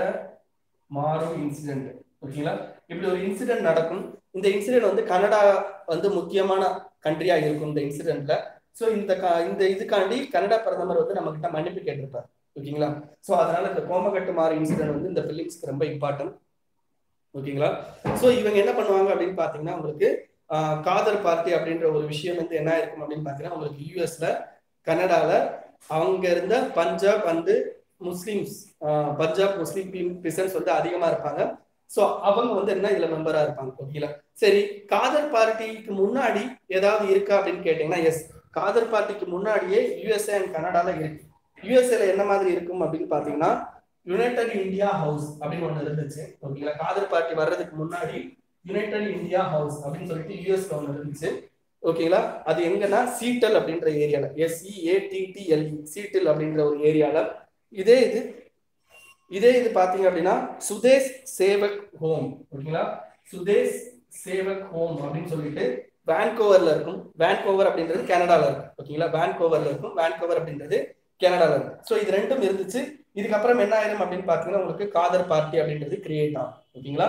மாறு இன்சிடென்ட் ஓகேங்களா இப்படி ஒரு இன்சிடென்ட் நடக்கும் இந்த இன்சிடென்ட் வந்து கனடா வந்து முக்கியமான கண்ட்ரியா இருக்கும் இந்த இன்சிடென்ட்ல சோ இந்த இந்த இதுக்காண்டி கனடா பிரதமர் வந்து நம்ம கிட்ட மன்னிப்பு கேட்டிருப்பார் ஓகேங்களா சோ அதனால இந்த கோமகட்டு மாறு இன்சிடென்ட் வந்து இந்த பிலிம்ஸ்க்கு ரொம்ப இம்பார்ட்டன்ட் ஓகேங்களா சோ இவங்க என்ன பண்ணுவாங்க அப்படின்னு பாத்தீங்கன்னா உங்களுக்கு காதர் பார்ட்டி அப்படின்ற ஒரு விஷயம் வந்து என்ன இருக்கும் அப்படின்னு பாத்தீங்கன்னா உங்களுக்கு யூஎஸ்ல கனடால அவங்க இருந்த பஞ்சாப் வந்து முஸ்லிம்ஸ் பஞ்சாப் முஸ்லீம் பிசன்ஸ் வந்து அதிகமா இருப்பாங்க சோ அவங்க வந்து என்ன இதுல மெம்பரா இருப்பாங்க ஓகேங்களா சரி காதர் பார்ட்டிக்கு முன்னாடி ஏதாவது இருக்கா அப்படின்னு கேட்டீங்கன்னா எஸ் காதர் பார்ட்டிக்கு முன்னாடியே யூஎஸ்ஏ அண்ட் கனடால இருக்கு யூஎஸ்ஏல என்ன மாதிரி இருக்கும் அப்படின்னு பாத்தீங்கன்னா யுனைடெட் இந்தியா ஹவுஸ் அப்படின்னு ஒண்ணு இருந்துச்சு ஓகேங்களா காதர் பார்ட்டி வர்றதுக்கு முன்னாடி யுனைடெட் இந்தியா ஹவுஸ் அப்படின்னு சொல்லிட்டு யூஎஸ்ல ஒண்ணு இருந்துச்சு ஓகேங்களா அது எங்கன்னா சீட்டல் அப்படின்ற ஏரியால எஸ்இஏடிடிஎல்இ சீட்டல் அப்படின்ற ஒரு ஏரியால இதே இது இதே இது பாத்தீங்க அப்படின்னா சுதேஷ் சேவக் ஹோம் ஓகேங்களா சுதேஷ் சேவக் ஹோம் அப்படின்னு சொல்லிட்டு வேன்கோவர்ல இருக்கும் வேன்கோவர் அப்படின்றது கனடால இருக்கும் ஓகேங்களா வேன்கோவர்ல இருக்கும் வேன்கோவர் அப்படின்றது கனடால இருக்கும் ஸோ இது ரெண்டும் இருந்துச்சு இதுக்கப்புறம் என்ன ஆயிரும் அப்படின்னு பாத்தீங்கன்னா உங்களுக்கு காதர் பார்ட்டி அப்படின்றது கிரியேட் ஆகும் ஓகேங்களா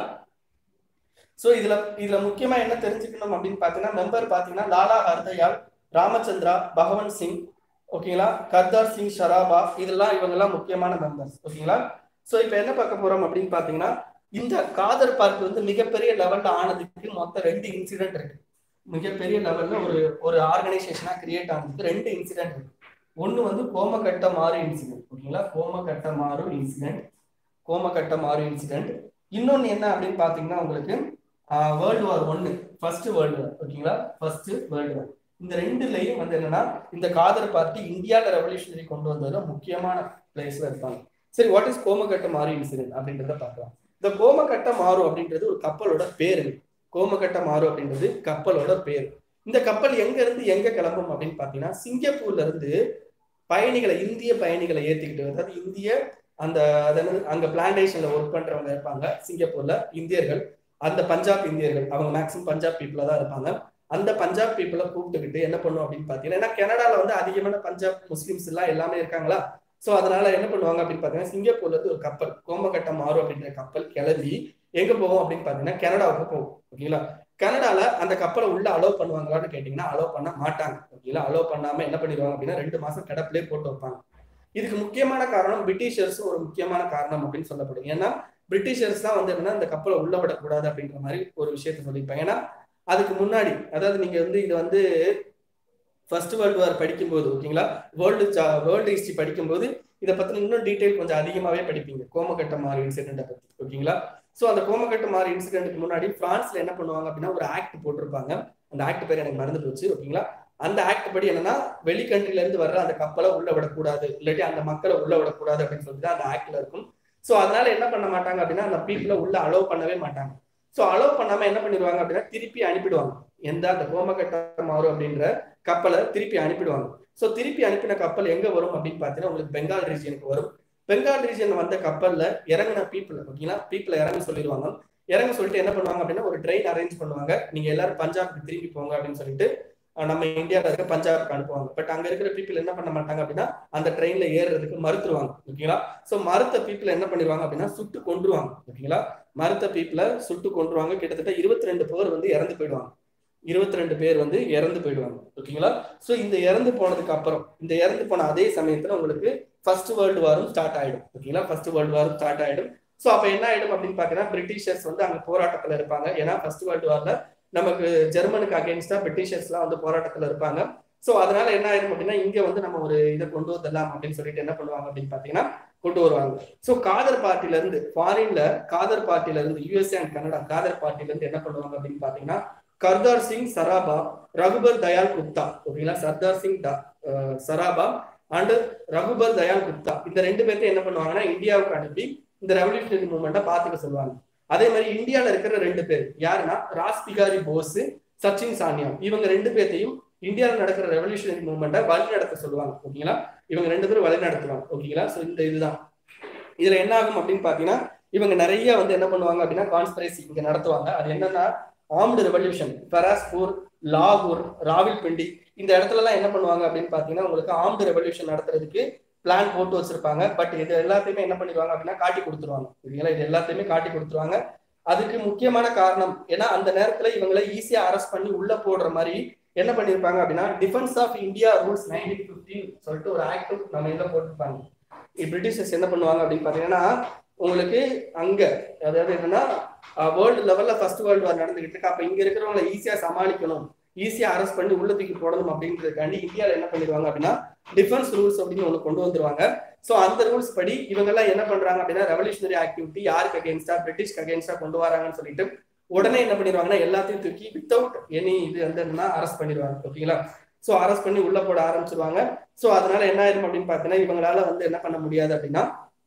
ஸோ இதுல இதுல முக்கியமா என்ன தெரிஞ்சுக்கணும் அப்படின்னு பாத்தீங்கன்னா மெம்பர் பாத்தீங்கன்னா லாலா ஹர்தயால் ராமச்சந்திரா பகவன் சிங் ஓகேங்களா கர்தார் சிங் ஷராபா இதெல்லாம் இவங்கெல்லாம் முக்கியமான மெம்பர்ஸ் ஓகேங்களா ஸோ இப்போ என்ன பார்க்க போறோம் அப்படின்னு பாத்தீங்கன்னா இந்த காதர் பார்க் வந்து மிகப்பெரிய லெவல்ல ஆனதுக்கு மொத்தம் ரெண்டு இன்சிடென்ட் இருக்கு மிகப்பெரிய லெவல்ல ஒரு ஒரு ஆர்கனைசேஷனா கிரியேட் ஆனதுக்கு ரெண்டு இன்சிடென்ட் இருக்கு ஒன்னு வந்து கோமகட்ட மாறு இன்சிடென்ட் ஓகேங்களா கோமகட்ட மாறு இன்சிடென்ட் கோமகட்ட மாறு இன்சிடென்ட் இன்னொன்னு என்ன அப்படின்னு பாத்தீங்கன்னா உங்களுக்கு வேர்ல்டு வார் ஒன்னு ஃபர்ஸ்ட் வேர்ல்டு வார் ஓகேங்களா ஃபர்ஸ்ட் வேர்ல்டு வார் இந்த ரெண்டுலயும் வந்து என்னன்னா இந்த காதர் பார்ட்டி இந்தியால ரெவல்யூஷனரி கொண்டு வந்ததுல முக்கியமான பிளேஸ்ல இருப்பாங்க சரி வாட் இஸ் கோமகட்ட மாறு இன்சிடென்ட் அப்படின்றத பார்க்கலாம் இந்த கோமகட்ட மாறு அப்படின்றது ஒரு கப்பலோட பேரு கோமகட்ட மாறு அப்படின்றது கப்பலோட பேர் இந்த கப்பல் எங்க இருந்து எங்க கிளம்பும் அப்படின்னு பாத்தீங்கன்னா சிங்கப்பூர்ல இருந்து பயணிகளை இந்திய பயணிகளை ஏத்திக்கிட்டு அதாவது இந்திய அந்த அதாவது அங்க பிளான்டேஷன்ல ஒர்க் பண்றவங்க இருப்பாங்க சிங்கப்பூர்ல இந்தியர்கள் அந்த பஞ்சாப் இந்தியர்கள் அவங்க மேக்சிமம் பஞ்சாப் பீப்புளா தான் இருப்பாங்க அந்த பஞ்சாப் பீப்புளை கூப்பிட்டுக்கிட்டு என்ன பண்ணும் அப்படின்னு பாத்தீங்கன்னா ஏன்னா கனடால வந்து அதிகமான பஞ்சாப் முஸ்லிம்ஸ் எல்லாம் எல்லாமே இருக்காங்களா சோ அதனால என்ன பண்ணுவாங்க அப்படின்னு பாத்தீங்கன்னா சிங்கப்பூர்ல இருந்து ஒரு கப்பல் கோமகட்டம் மாறு அப்படின்ற கப்பல் கிளம்பி எங்க போவோம் அப்படின்னு பாத்தீங்கன்னா கனடாவுக்கு போகும் ஓகேங்களா கனடால அந்த கப்பலை உள்ள அலோவ் பண்ணுவாங்களான்னு கேட்டீங்கன்னா அலோவ் பண்ண மாட்டாங்க ஓகேங்களா அலோவ் பண்ணாம என்ன பண்ணிடுவாங்க அப்படின்னா ரெண்டு மாசம் கடப்பிலே போட்டு வைப்பாங்க இதுக்கு முக்கியமான காரணம் பிரிட்டிஷர்ஸ் ஒரு முக்கியமான காரணம் அப்படின்னு சொல்லப்படும் ஏன்னா பிரிட்டிஷர்ஸ் தான் வந்து என்னன்னா இந்த கப்பலை உள்ள விடக்கூடாது அப்படின்ற மாதிரி ஒரு விஷயத்த சொல்லியிருப்பாங்க ஏன்னா அதுக்கு முன்னாடி அதாவது நீங்க வந்து இது வந்து ஃபர்ஸ்ட் வேர்ல்டு வார் படிக்கும்போது ஓகேங்களா வேர்ல்டு வேர்ல்டு ஹிஸ்டரி படிக்கும்போது இதை பத்தி இன்னும் டீடைல் கொஞ்சம் அதிகமாவே படிப்பீங்க கோமகட்ட மாறு இன்சிடென்ட்டை பத்தி ஓகேங்களா ஸோ அந்த கோமகட்ட மாறு இன்சிடென்ட்டுக்கு முன்னாடி பிரான்ஸ்ல என்ன பண்ணுவாங்க அப்படின்னா ஒரு ஆக்ட் போட்டிருப்பாங்க அந்த ஆக்ட் பேர் எனக்கு மறந்து போச்சு ஓகேங்களா அந்த ஆக்ட் படி என்னன்னா வெளி கண்ட்ரில இருந்து வர்ற அந்த கப்பலை உள்ள விடக்கூடாது இல்லாட்டி அந்த மக்களை உள்ள விடக்கூடாது அப்படின்னு சொல்லிட்டு அந்த ஆக்ட்ல இருக்கும் ஸோ அதனால என்ன பண்ண மாட்டாங்க அப்படின்னா அந்த பீப்புளை உள்ள அலோவ் பண்ணவே மாட்டாங்க ஸோ அலோவ் பண்ணாம என்ன பண்ணிடுவாங்க அப்படின்னா திருப்பி அனுப்பிடுவாங்க எந்த அந்த கோமகட்ட மாறு அப்படின்ற கப்பலை திருப்பி அனுப்பிடுவாங்க ஸோ திருப்பி அனுப்பின கப்பல் எங்க வரும் அப்படின்னு பார்த்தீங்கன்னா உங்களுக்கு பெங்கால் ரீஜியனுக்கு வரும் பெங்கால் ரீஜன் வந்த கப்பல்ல இறங்கின பீப்புள் ஓகேங்களா பீப்புளை இறங்க சொல்லிடுவாங்க இறங்க சொல்லிட்டு என்ன பண்ணுவாங்க அப்படின்னா ஒரு ட்ரெயின் அரேஞ்ச் பண்ணுவாங்க நீங்க எல்லாரும் பஞ்சாப்க்கு திரும்பி போங்க அப்படின்னு சொல்லிட்டு நம்ம இந்தியாவில் இருக்க பஞ்சாப்க்கு அனுப்புவாங்க பட் அங்க இருக்கிற பீப்புள் என்ன பண்ண மாட்டாங்க அப்படின்னா அந்த ட்ரெயின்ல ஏறுறதுக்கு மறுத்துருவாங்க ஓகேங்களா சோ மறுத்த பீப்புள் என்ன பண்ணிடுவாங்க அப்படின்னா சுட்டு கொண்டுருவாங்க ஓகேங்களா மறுத்த பீப்புளை சுட்டு கொண்டுருவாங்க கிட்டத்தட்ட இருபத்தி ரெண்டு பேர் வந்து இறந்து போயிடுவாங்க இருபத்தி ரெண்டு பேர் வந்து இறந்து போயிடுவாங்க ஓகேங்களா சோ இந்த இறந்து போனதுக்கு அப்புறம் இந்த இறந்து போன அதே சமயத்துல உங்களுக்கு ஃபர்ஸ்ட் வேர்ல்டு வாரும் ஸ்டார்ட் ஆயிடும் ஓகேங்களா ஃபர்ஸ்ட் வேர்ல்டு வாரும் ஸ்டார்ட் ஆயிடும் சோ அப்ப என்ன ஆயிடும் அப்படின்னு பாத்தீங்கன்னா பிரிட்டிஷர்ஸ் வந்து அங்க போராட்டத்துல இருப்பாங்க ஏன்னா ஃபர்ஸ்ட் வேர்ல்டு வார்ல நமக்கு ஜெர்மனுக்கு அகேன்ஸ்டா பிரிட்டிஷர்ஸ் எல்லாம் வந்து போராட்டத்துல இருப்பாங்க சோ அதனால என்ன ஆயிடும் அப்படின்னா இங்க வந்து நம்ம ஒரு இதை கொண்டு வந்துடலாம் அப்படின்னு சொல்லிட்டு என்ன பண்ணுவாங்க அப்படின்னு பாத்தீங்கன்னா கொண்டு வருவாங்க சோ காதர் பார்ட்டில இருந்து ஃபாரின்ல காதர் பார்ட்டில இருந்து யூஎஸ்ஏ அண்ட் கனடா காதர் பார்ட்டில இருந்து என்ன பண்ணுவாங்க அப்படின்னு பாத்தீங்கன்னா கர்தார் சிங் சராபா ரகுபர் தயால் குப்தா ஓகேங்களா சர்தார் சிங் சராபா அண்ட் ரகுபர் தயால் குப்தா இந்த ரெண்டு பேர்த்தையும் என்ன பண்ணுவாங்கன்னா இந்தியாவுக்கு அனுப்பி இந்த ரெவல்யூஷனரி மூவ்மெண்ட்டை பாத்துக்க சொல்லுவாங்க அதே மாதிரி இந்தியால இருக்கிற ரெண்டு பேர் யாருன்னா ராஸ் பிகாரி போஸ் சச்சின் சானியா இவங்க ரெண்டு பேர்த்தையும் இந்தியாவில் நடக்கிற ரெவல்யூஷனரி மூவ்மெண்ட்டை வழி நடத்த சொல்லுவாங்க ஓகேங்களா இவங்க ரெண்டு பேரும் வழி நடத்துவாங்க ஓகேங்களா ஸோ இந்த இதுதான் இதுல என்ன ஆகும் அப்படின்னு பாத்தீங்கன்னா இவங்க நிறைய வந்து என்ன பண்ணுவாங்க அப்படின்னா கான்ஸ்பிரசி இங்க நடத்துவாங்க அது என்னன்னா ஆர்ம்டு ரெவல்யூஷன் பராஸ்பூர் லாகூர் ராவில்பிண்டி இந்த இடத்துல எல்லாம் என்ன பண்ணுவாங்க அப்படின்னு பாத்தீங்கன்னா உங்களுக்கு ஆர்ம்டு ரெவல்யூஷன் நடத்துறதுக்கு பிளான் போட்டு வச்சிருப்பாங்க பட் இது எல்லாத்தையுமே என்ன பண்ணிடுவாங்க அப்படின்னா காட்டி கொடுத்துருவாங்க ஓகேங்களா இது எல்லாத்தையுமே காட்டி கொடுத்துருவாங்க அதுக்கு முக்கியமான காரணம் ஏன்னா அந்த நேரத்துல இவங்களை ஈஸியா அரெஸ்ட் பண்ணி உள்ள போடுற மாதிரி என்ன பண்ணிருப்பாங்க அப்படின்னா defence of India rules nineteen fifteen சொல்லிட்டு ஒரு ஆக்ட் நம்ம இதுல போட்டிருப்பாங்க பிரிட்டிஷர்ஸ் என்ன பண்ணுவாங்க அப்படின்னு பாத்தீங்கன்னா உங்களுக்கு அங்க அதாவது என்னன்னா வேர்ல்டு லெவல்ல ஃபர்ஸ்ட் வேர்ல்டு வார் நடந்துகிட்டு இருக்கு அப்ப இங்க இருக்கிறவங்களை ஈஸியா சமாளிக்கணும் ஈஸியா அரெஸ்ட் பண்ணி உள்ள தூக்கி போடணும் அப்படின்றதுக்காண்டி இந்தியாவில் என்ன பண்ணிடுவாங்க அப்படின்னா டிஃபென்ஸ் ரூல்ஸ் அப்படின்னு ஒன்று கொண்டு வந்துருவாங்க ஸோ அந்த ரூல்ஸ் படி இவங்க எல்லாம் என்ன பண்றாங்க அப்படின்னா ரெவல்யூஷனரி ஆக்டிவிட்டி யாருக்கு அகேன்ஸ்டா பிரிட்டிஷ்க்கு அகேன்ஸ்டா கொண்டு வராங்கன்னு சொல்லிட்டு உடனே என்ன பண்ணிடுவாங்கன்னா எல்லாத்தையும் தூக்கி வித்தவுட் எனி இது வந்து என்ன அரெஸ்ட் பண்ணிடுவாங்க ஓகேங்களா ஸோ அரெஸ்ட் பண்ணி உள்ள போட ஆரம்பிச்சிருவாங்க ஸோ அதனால என்ன ஆயிரும் அப்படின்னு பார்த்தீங்கன்னா இவங்களால வந்து என்ன பண்ண முடியாது அப்படின்னா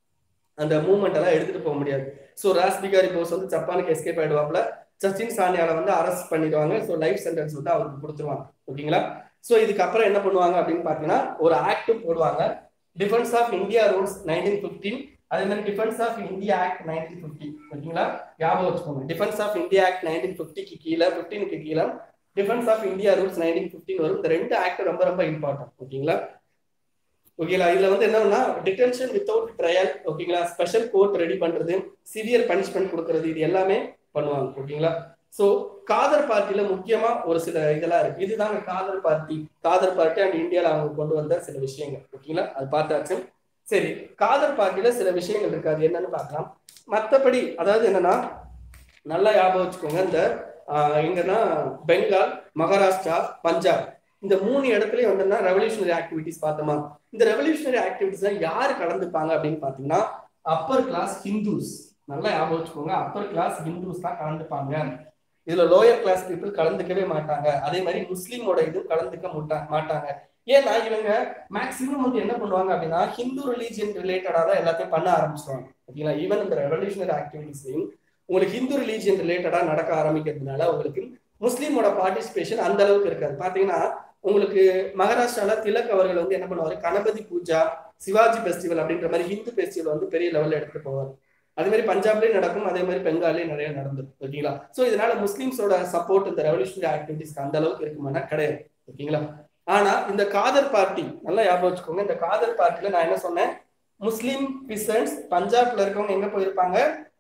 அந்த மூவ்மெண்ட் எல்லாம் எடுத்துட்டு போக முடியாது ஸோ ராஸ் பிகாரி போஸ் வந்து ஜப்பானுக்கு எஸ்கேப் ஆயிடுவாப்ல சச்சின் சானியால வந்து அரெஸ்ட் பண்ணிடுவாங்க ஸோ லைஃப் சென்டென்ஸ் வந்து அவருக்கு கொடுத்துருவாங்க ஓகேங்களா ஸோ இதுக்கப்புறம் என்ன பண்ணுவாங்க அப்படின்னு பார்த்தீங்கன்னா ஒரு ஆக்டும் போடுவாங்க defence of India rules nineteen fifteen அதே மாதிரி defence of India act nineteen fifty ஓகேங்களா ஞாபகம் வச்சுக்கோங்க defence of India act nineteen பிப்டிக்கு கீழே பிப்டீனுக்கு கீழே defence of India rules nineteen fifteen வரும் இந்த ரெண்டு ஆக்ட் ரொம்ப ரொம்ப இம்பார்ட்டன்ட் ஓகேங்களா ஓகேங்களா இதுல வந்து என்னன்னா டிடென்ஷன் வித்தவுட் ட்ரையல் ஓகேங்களா ஸ்பெஷல் கோர்ட் ரெடி பண்றது சிவியர் பனிஷ்மெண்ட் கொடுக்கறது இது எல்லாமே பண்ணுவாங்க ஓகேங்களா சோ காதர் பார்ட்டில முக்கியமா ஒரு சில இதெல்லாம் இருக்கு இதுதாங்க Ghadar party Ghadar party and இந்தியால அவங்க கொண்டு வந்த சில விஷயங்கள் ஓகேங்களா அது பார்த்தாச்சு சரி காதர் பார்ட்டில சில விஷயங்கள் இருக்கு அது என்னன்னு பார்க்கலாம் மத்தபடி அதாவது என்னன்னா நல்லா ஞாபகம் வச்சுக்கோங்க இந்த ஆஹ் எங்கன்னா பெங்கால் மகாராஷ்டிரா பஞ்சாப் இந்த மூணு இடத்துலயும் வந்து ரெவல்யூஷனரி ஆக்டிவிட்டிஸ் பார்த்தோமா இந்த ரெவல்யூஷனரி ஆக்டிவிட்டிஸ் யாரு கலந்துப்பாங்க அப்படின்னு பாத்தீங்கன்னா அப்பர் கிளாஸ் ஹிந்துஸ் நல்லா ஞாபகம் வச்சுக்கோங்க அப்பர் கிளாஸ் ஹிந்துஸ் தான் கலந்துப்பாங்க இதுல லோயர் கிளாஸ் பீப்புள் கலந்துக்கவே மாட்டாங்க அதே மாதிரி முஸ்லீமோட இதுவும் கலந்துக்க மாட்டா- மாட்டாங்க ஏன்னா இவங்க மேக்சிமம் வந்து என்ன பண்ணுவாங்க அப்படின்னா ஹிந்து ரிலீஜியன் ரிலேட்டடா தான் எல்லாத்தையும் பண்ண ஆரம்பிச்சிருவாங்க ஓகேங்களா ஈவன் இந்த ரெவல்யூஷனரி ஆக்டிவிட்டிஸ்லையும் உங்களுக்கு ஹிந்து ரிலீஜியன் ரிலேட்டடா நடக்க ஆரம்பிக்கிறதுனால உங்களுக்கு முஸ்லீமோட பார்ட்டிசிபேஷன் அந்த அளவுக்கு இருக்காது பாத்தீங்கன்னா உங்களுக்கு மகாராஷ்டிரால திலக் அவர்கள் வந்து என்ன பண்ணுவாரு கணபதி பூஜா சிவாஜி ஃபெஸ்டிவல் அப்படின்ற மாதிரி ஹிந்து ஃபெஸ்டிவல் வந்து பெரிய லெவல்ல எடுத்துட்டு போவார் அதே மாதிரி பஞ்சாப்லயும் நடக்கும் அதே மாதிரி பெங்கால்லயும் நிறைய நடந்தது ஓகேங்களா சோ இதனால முஸ்லிம்ஸோட சப்போர்ட் இந்த ரெவல்யூஷனரி ஆக்டிவிட்டிஸ்க்கு அந்த அளவுக்கு இருக்குமானா கிடையாது ஓகேங்களா ஆனா இந்த காதர் பார்ட்டி நல்லா ஞாபகம் வச்சுக்கோங்க இந்த காதர் பார்ட்டில நான் என்ன சொன்னேன் முஸ்லீம் பிசன்ஸ் பஞ்சாப்ல இருக்கவங்க எங்க போயிருப்பாங்க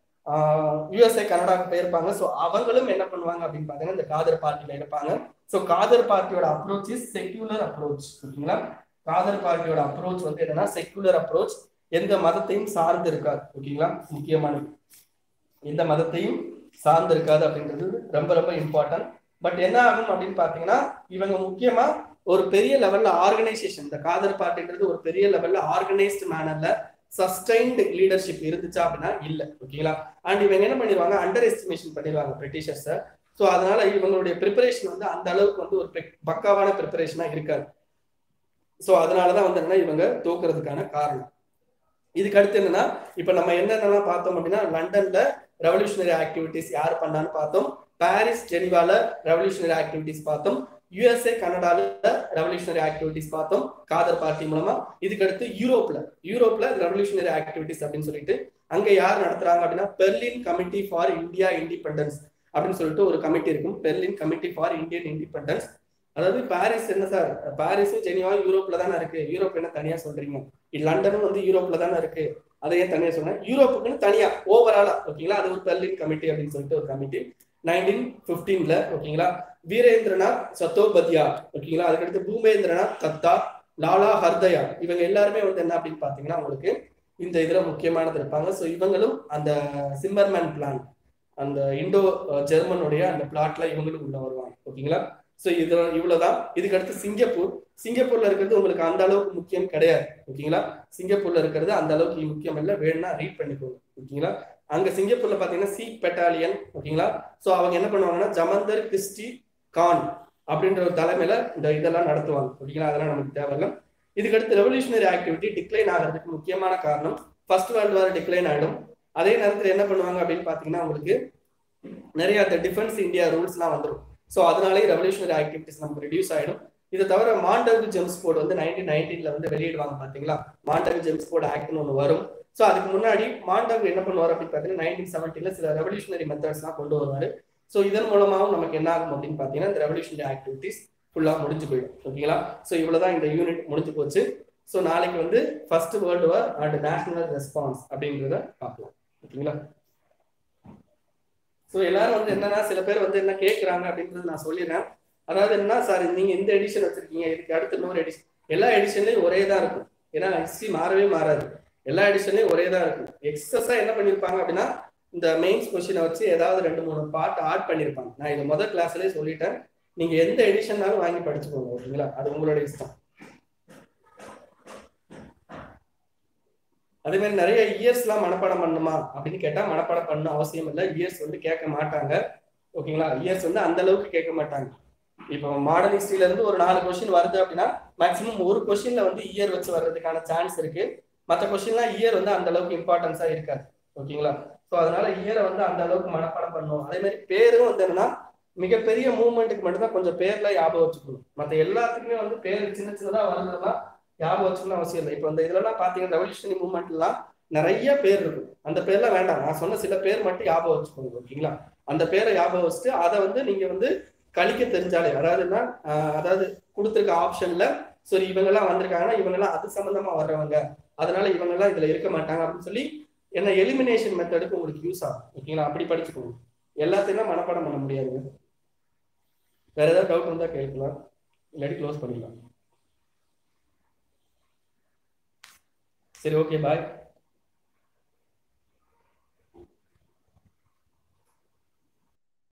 யுஎஸ்ஏ கனடாவுக்கு போயிருப்பாங்க ஸோ அவங்களும் என்ன பண்ணுவாங்க அப்படின்னு பாத்தீங்கன்னா இந்த காதர் பார்ட்டில இருப்பாங்க ஸோ காதர் பார்ட்டியோட அப்ரோச் இஸ் செக்யூலர் அப்ரோச் ஓகேங்களா காதர் பார்ட்டியோட அப்ரோச் வந்து என்னன்னா செக்யூலர் அப்ரோச் எந்த மதத்தையும் சார்ந்து இருக்காது ஓகேங்களா முக்கியமானது எந்த மதத்தையும் சார்ந்து இருக்காது அப்படின்றது ரொம்ப ரொம்ப இம்பார்ட்டன்ட் பட் என்ன ஆகும் அப்படின்னு பாத்தீங்கன்னா இவங்க முக்கியமா ஒரு பெரிய லெவல்ல ஆர்கனைசேஷன் இந்த காதர் பார்ட்டின்றது ஒரு பெரிய லெவல்ல ஆர்கனைஸ்டு மேனர்ல சஸ்டைன்டு லீடர்ஷிப் இருந்துச்சா அப்படின்னா இல்ல ஓகேங்களா அண்ட் இவங்க என்ன பண்ணிடுவாங்க அண்டர் எஸ்டிமேஷன் பண்ணிடுவாங்க பிரிட்டிஷர்ஸை ஸோ அதனால இவங்களுடைய ப்ரிப்பரேஷன் வந்து அந்த அளவுக்கு வந்து ஒரு பெக்- பக்காவான ப்ரிப்பரேஷனா இருக்காது ஸோ அதனாலதான் வந்து என்னன்னா இவங்க தோக்குறதுக்கான காரணம் இதுக்கு அடுத்து என்னன்னா இப்ப நம்ம என்னென்னலாம் பார்த்தோம் அப்படின்னா லண்டன்ல ரெவல்யூஷனரி ஆக்டிவிட்டிஸ் யார் பண்ணான்னு பார்த்தோம் பாரிஸ் ஜெனிவால ரெவல்யூஷனரி ஆக்டிவிட்டிஸ் பார்த்தோம் யுஎஸ்ஏ கனடால ரெவல்யூஷனரி ஆக்டிவிட்டிஸ் பார்த்தோம் காதர் பார்ட்டி மூலமா இதுக்கு அடுத்து யூரோப்ல யூரோப்ல ரெவல்யூஷனரி ஆக்டிவிட்டிஸ் அப்படின்னு சொல்லிட்டு அங்க யார் நடத்துறாங்க அப்படின்னா Berlin committee for India independence அப்படின்னு சொல்லிட்டு ஒரு கமிட்டி இருக்கும் Berlin committee for Indian independence அதாவது பாரிஸ் என்ன சார் பாரிஸும் ஜெனிவாவும் யூரோப்ல தானே இருக்கு யூரோப் என்ன தனியா சொல்றீங்க இது லண்டனும் வந்து யூரோப்ல தானே இருக்கு அதை ஏன் தனியா சொன்னேன் யூரோப்புக்குன்னு தனியா ஓவராலா ஓகேங்களா அது ஒரு பெர்லின் கமிட்டி அப்படின்னு சொல்லிட்டு ஒரு கமிட்டி நைன்டீன் பிப்டீன்ல ஓகேங்களா வீரேந்திரநாத் சத்தோபத்யா ஓகேங்களா அதுக்கடுத்து பூமேந்திரநாத் தத்தா லாலா ஹர்தயா இவங்க எல்லாருமே வந்து என்ன அப்படின்னு பாத்தீங்கன்னா உங்களுக்கு இந்த இதுல முக்கியமானது இருப்பாங்க ஸோ இவங்களும் அந்த சிம்மர்மேன் பிளான் அந்த இண்டோ ஜெர்மனுடைய அந்த பிளாட்ல இவங்களும் உள்ள வருவாங்க ஓகேங்களா ஸோ இது இவ்வளவுதான் இதுக்கு அடுத்து சிங்கப்பூர் சிங்கப்பூர்ல இருக்கிறது உங்களுக்கு அந்த அளவுக்கு முக்கியம் கிடையாது ஓகேங்களா சிங்கப்பூர்ல இருக்கிறது அந்த அளவுக்கு முக்கியம் இல்லை வேணும்னா ரீட் பண்ணிக்கோங்க ஓகேங்களா அங்க சிங்கப்பூர்ல பாத்தீங்கன்னா சீக் பெட்டாலியன் ஓகேங்களா சோ அவங்க என்ன பண்ணுவாங்கன்னா ஜமந்தர் கிறிஸ்டி கான் அப்படின்ற ஒரு தலைமையில இந்த இதெல்லாம் நடத்துவாங்க ஓகேங்களா அதெல்லாம் நமக்கு தேவையில்லை இதுக்கு அடுத்து ரெவல்யூஷனரி ஆக்டிவிட்டி டிக்ளைன் ஆகிறதுக்கு முக்கியமான காரணம் ஃபர்ஸ்ட் வேர்ல்டு வார் டிக்ளைன் ஆயிடும் அதே நேரத்துல என்ன பண்ணுவாங்க அப்படின்னு பாத்தீங்கன்னா உங்களுக்கு நிறைய அந்த டிஃபென்ஸ் இந்தியா ரூல்ஸ்லாம் வந்துடும் ஸோ அதனாலே ரெவல்யூஷனரி ஆக்டிவிட்டிஸ் நமக்கு ரெடியூஸ் ஆயிடும் இதை தவிர மாண்டகு ஜெம்ஸ் கோட் வந்து நைன்டீன் நைன்டீன்ல வந்து வெளியிடுவாங்க பாத்தீங்களா மாண்டகு ஜெம்ஸ் கோட் ஆக்ட்னு ஒன்று வரும் ஸோ அதுக்கு முன்னாடி மாண்டகு என்ன பண்ணுவார் அப்படின்னு பார்த்தீங்கன்னா நைன்டீன் செவன்டீன்ல சில ரெவல்யூஷனரி மெத்தட்ஸ்லாம் கொண்டு வருவாரு ஸோ இதன் மூலமாகவும் நமக்கு என்ன ஆகும் அப்படின்னு பார்த்தீங்கன்னா இந்த ரெவல்யூஷனரி ஆக்டிவிட்டிஸ் ஃபுல்லாக முடிஞ்சு போயிடும் ஓகேங்களா ஸோ இவ்வளோதான் இந்த யூனிட் முடிஞ்சு போச்சு ஸோ நாளைக்கு வந்து first world war and national response அப்படின்றத பார்க்கலாம் ஓகேங்களா ஸோ எல்லாரும் வந்து என்னன்னா சில பேர் வந்து என்ன கேட்குறாங்க அப்படின்றது நான் சொல்லிடுறேன் அதாவது என்ன சார் நீங்க இந்த எடிஷன் வச்சிருக்கீங்க இதுக்கு அடுத்து இன்னொரு எடிஷன் எல்லா எடிஷன்லயும் ஒரே தான் இருக்கும் ஏன்னா ஹிஸ்டரி மாறவே மாறாது எல்லா எடிஷன்லயும் ஒரே தான் இருக்கும் எக்ஸஸா என்ன பண்ணிருப்பாங்க அப்படின்னா இந்த மெயின்ஸ் கொஸ்டினை வச்சு ஏதாவது ரெண்டு மூணு பார்ட் ஆட் பண்ணிருப்பாங்க நான் இது முதல் கிளாஸ்லயே சொல்லிட்டேன் நீங்க எந்த எடிஷன்னாலும் வாங்கி படிச்சுக்கோங்க ஓகேங்களா அது உங்களோட இஷ்டம் அதே மாதிரி நிறைய இயர்ஸ் எல்லாம் மனப்பாடம் பண்ணுமா அப்படின்னு கேட்டா மனப்பாடம் பண்ண அவசியம் இல்லை இயர்ஸ் வந்து கேட்க மாட்டாங்க ஓகேங்களா இயர்ஸ் வந்து அந்த அளவுக்கு கேட்க மாட்டாங்க இப்போ மாடர்ன் ஹிஸ்டரியில இருந்து ஒரு நாலு கொஸ்டின் வருது அப்படின்னா மேக்ஸிமம் ஒரு கொஸ்டின்ல வந்து இயர் வச்சு வர்றதுக்கான சான்ஸ் இருக்கு மற்ற கொஸ்டின்லாம் இயர் வந்து அந்த அளவுக்கு இம்பார்ட்டன்ஸா இருக்காது ஓகேங்களா ஸோ அதனால இயரை வந்து அந்த அளவுக்கு மனப்பாடம் பண்ணணும் அதே மாதிரி பேரும் வந்து என்னன்னா மிகப்பெரிய மூவ்மெண்ட்டுக்கு மட்டும்தான் கொஞ்சம் பேர்ல ஞாபகம் வச்சுக்கணும் மற்ற எல்லாத்துக்குமே வந்து பேர் சின்ன சின்னதா வருதுன்னா ஞாபகம் வச்சுக்கணும் அவசியம் இல்லை இப்போ இந்த இதுலலாம் பாத்தீங்கன்னா ரெவல்யூஷனரி மூவ்மெண்ட்லாம் நிறைய பேர் இருக்கும் அந்த பேர்லாம் வேண்டாம் நான் சொன்ன சில பேர் மட்டும் ஞாபகம் வச்சுக்கோங்க ஓகேங்களா அந்த பேரை ஞாபகம் வச்சுட்டு அதை வந்து நீங்க வந்து கழிக்க தெரிஞ்சாலே அதாவதுன்னா ஆஹ் அதாவது கொடுத்துருக்க ஆப்ஷன்ல சரி இவங்க எல்லாம் வந்திருக்காங்கன்னா இவங்க எல்லாம் அது சம்பந்தமா வர்றவங்க அதனால இவங்க எல்லாம் இதுல இருக்க மாட்டாங்க அப்படின்னு சொல்லி என்ன எலிமினேஷன் மெத்தடுக்கு உங்களுக்கு யூஸ் ஆகும் ஓகேங்களா அப்படி படிச்சுக்கோங்க எல்லாத்தையும் மனப்பாடம் பண்ண முடியாதுங்க வேற ஏதாவது டவுட் இருந்தா கேட்கலாம் இல்லாட்டி க்ளோஸ் பண்ணிடலாம் சரி ஓகே பாய்